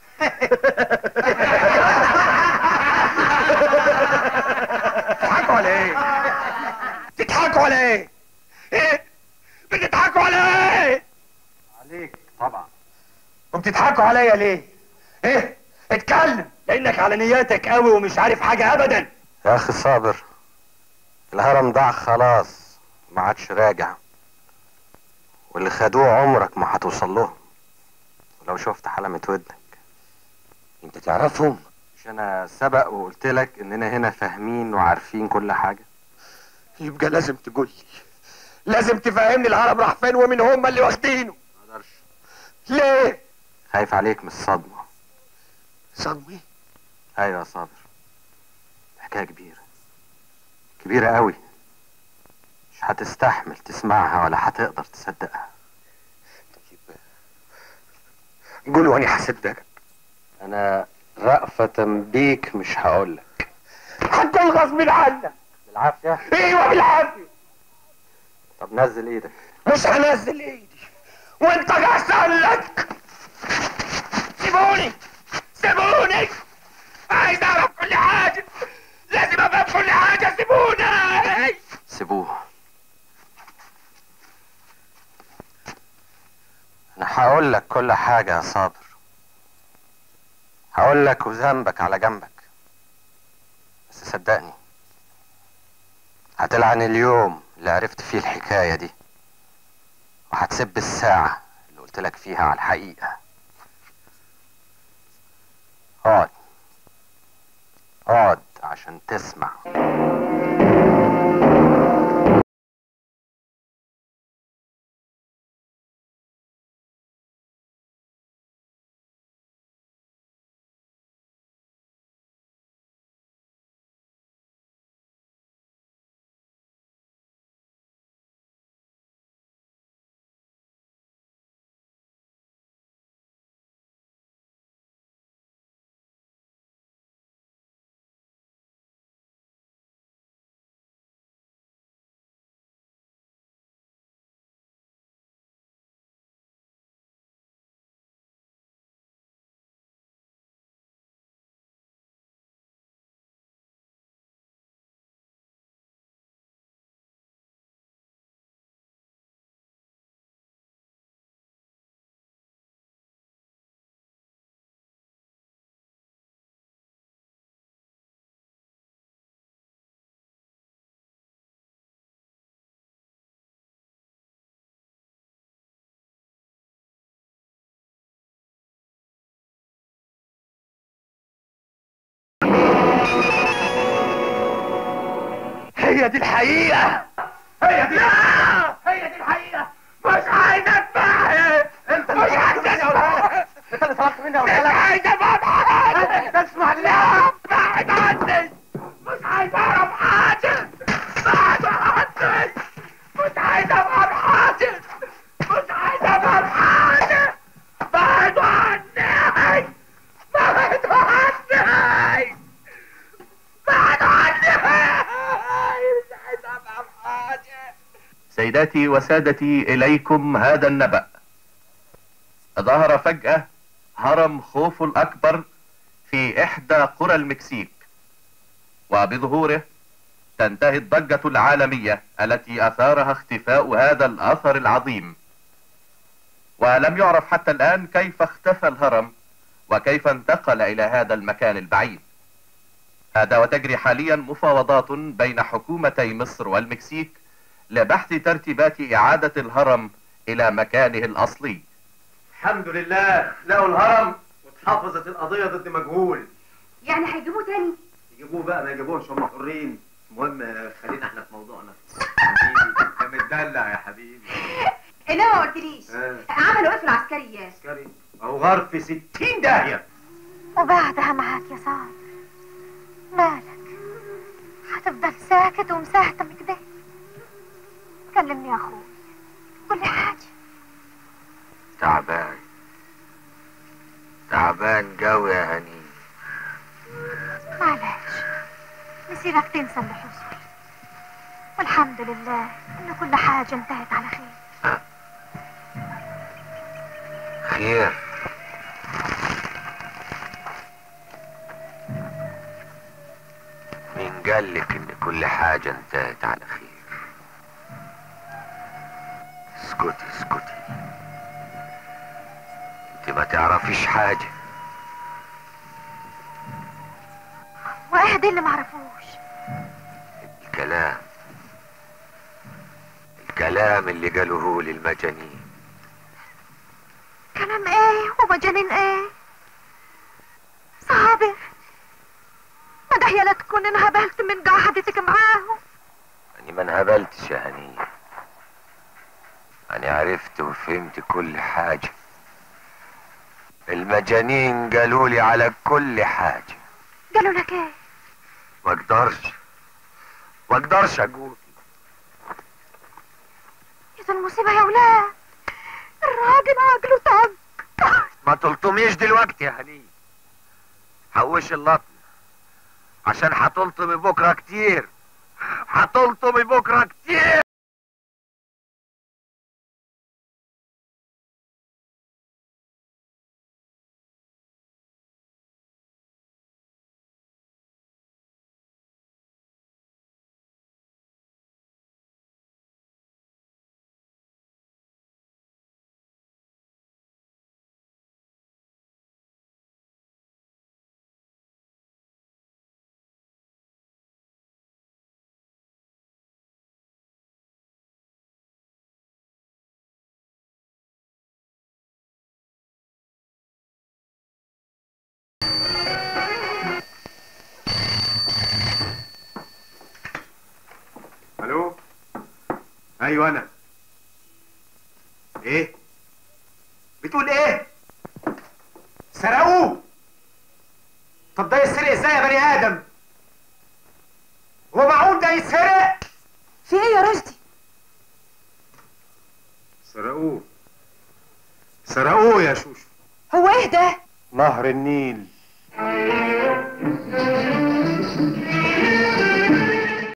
[SPEAKER 7] تضحكوا على ايه؟ تضحكوا على ايه؟ ايه؟ بتضحكوا على ايه؟
[SPEAKER 15] عليك طبعا
[SPEAKER 7] وبتضحكوا عليا ليه؟ ايه؟ اتكلم لانك على نياتك قوي ومش عارف حاجه ابدا
[SPEAKER 16] يا اخي صابر الهرم ضاع خلاص ما عادش راجع واللي خدوه عمرك ما هتوصل لهم ولو شفت حلمة ودنك
[SPEAKER 7] انت تعرفهم
[SPEAKER 16] مش انا سبق وقلت لك اننا هنا فاهمين وعارفين كل حاجة
[SPEAKER 7] يبقى لازم تقول لي لازم تفهمني الهرم راح فين ومين هم اللي واخدينه
[SPEAKER 16] ما اقدرش
[SPEAKER 7] ليه؟
[SPEAKER 16] خايف عليك من الصدمة
[SPEAKER 7] صدمة
[SPEAKER 16] ايوه يا صابر حكاية كبيرة كبيرة قوي مش هتستحمل تسمعها ولا هتقدر تصدقها
[SPEAKER 7] قول وانا هصدقك
[SPEAKER 16] انا رأفة بيك مش هقولك
[SPEAKER 7] هتقول غصب عنك
[SPEAKER 16] بالعافية
[SPEAKER 7] ايوه بالعافية
[SPEAKER 16] طب نزل ايدك
[SPEAKER 7] مش هنزل ايدي وانت احسن لك سيبوني سيبوني عايز اعرف كل حاجة لازم افهم كل حاجة سيبوني
[SPEAKER 16] سيبوه انا هقول لك كل حاجة يا صابر هقول لك وذنبك على جنبك بس صدقني هتلعن اليوم اللي عرفت فيه الحكاية دي وهتسب الساعة اللي قلت لك فيها على الحقيقة اقعد اقعد عشان تسمع
[SPEAKER 17] هي دي الحقيقة هي دي هي دي الحقيقة مش عايز اتبعها انت مش عايز اتبعها انت اللي طلبت مني اقولها لك مش عايز ابعد حاجة اسمع لا بعد عني مش عايز اعرف حاجة بعد عني مش عايز ابعد حاجة مش عايز ابعد حاجة بعد عني بعد عني بعد عني مش عايز ابعد حاجة
[SPEAKER 13] سيداتي وسادتي إليكم هذا النبأ ظهر فجأة هرم خوفو الأكبر في إحدى قرى المكسيك وبظهوره تنتهي الضجة العالمية التي أثارها اختفاء هذا الأثر العظيم ولم يعرف حتى الآن كيف اختفى الهرم وكيف انتقل إلى هذا المكان البعيد هذا وتجري حاليا مفاوضات بين حكومتي مصر والمكسيك لبحث ترتيبات إعادة الهرم إلى مكانه الأصلي
[SPEAKER 5] الحمد لله لقوا الهرم واتحفظت القضية ضد مجهول
[SPEAKER 21] يعني هيجيبوه تاني
[SPEAKER 5] يجيبوه بقى ما يجيبوهش هم حرين المهم خلينا احنا في موضوعنا حبيبي انت متدلع يا حبيبي
[SPEAKER 21] انما ما قلتليش
[SPEAKER 5] آه.
[SPEAKER 21] عملوا ايه في العسكري
[SPEAKER 5] عسكري اهو غار في 60 داهية
[SPEAKER 1] وبعدها معاك يا صابر مالك هتفضل ساكت ومساهتم كده كلمني يا اخوي قول لي حاجه
[SPEAKER 2] تعبان تعبان قوي يا هني
[SPEAKER 1] معلش مسيرك تنسى اللي حصل والحمد لله ان كل حاجه انتهت على خير
[SPEAKER 2] خير مين قال لك ان كل حاجة انتهت على خير اسكتي اسكتي انت ما تعرفيش حاجة
[SPEAKER 1] وايه دي اللي معرفوش
[SPEAKER 2] الكلام الكلام اللي قالوه للمجانين
[SPEAKER 1] كلام ايه ومجانين ايه صابر ما ده لا تكون انهبلت من قعدتك معاهم
[SPEAKER 2] أنا ما انهبلتش يا هنية أنا عرفت وفهمت كل حاجة المجانين قالوا لي على كل حاجة
[SPEAKER 1] قالوا لك ايه
[SPEAKER 2] ما اقدرش ما اقدرش اقول
[SPEAKER 1] يا ذا المصيبه يا ولاد الراجل عقله طب
[SPEAKER 2] ما تلطميش دلوقتي يا هنية حوش اللطم عشان هتلطمي بكرة كتير هتلطمي بكرة كتير
[SPEAKER 5] الو ايوه انا ايه بتقول ايه سرقوه طب ده يتسرق ازاي يا بني ادم هو معقول ده يتسرق
[SPEAKER 12] في ايه يا رشدي
[SPEAKER 11] سرقوه سرقوه يا شوشو
[SPEAKER 12] هو ايه ده
[SPEAKER 11] نهر النيل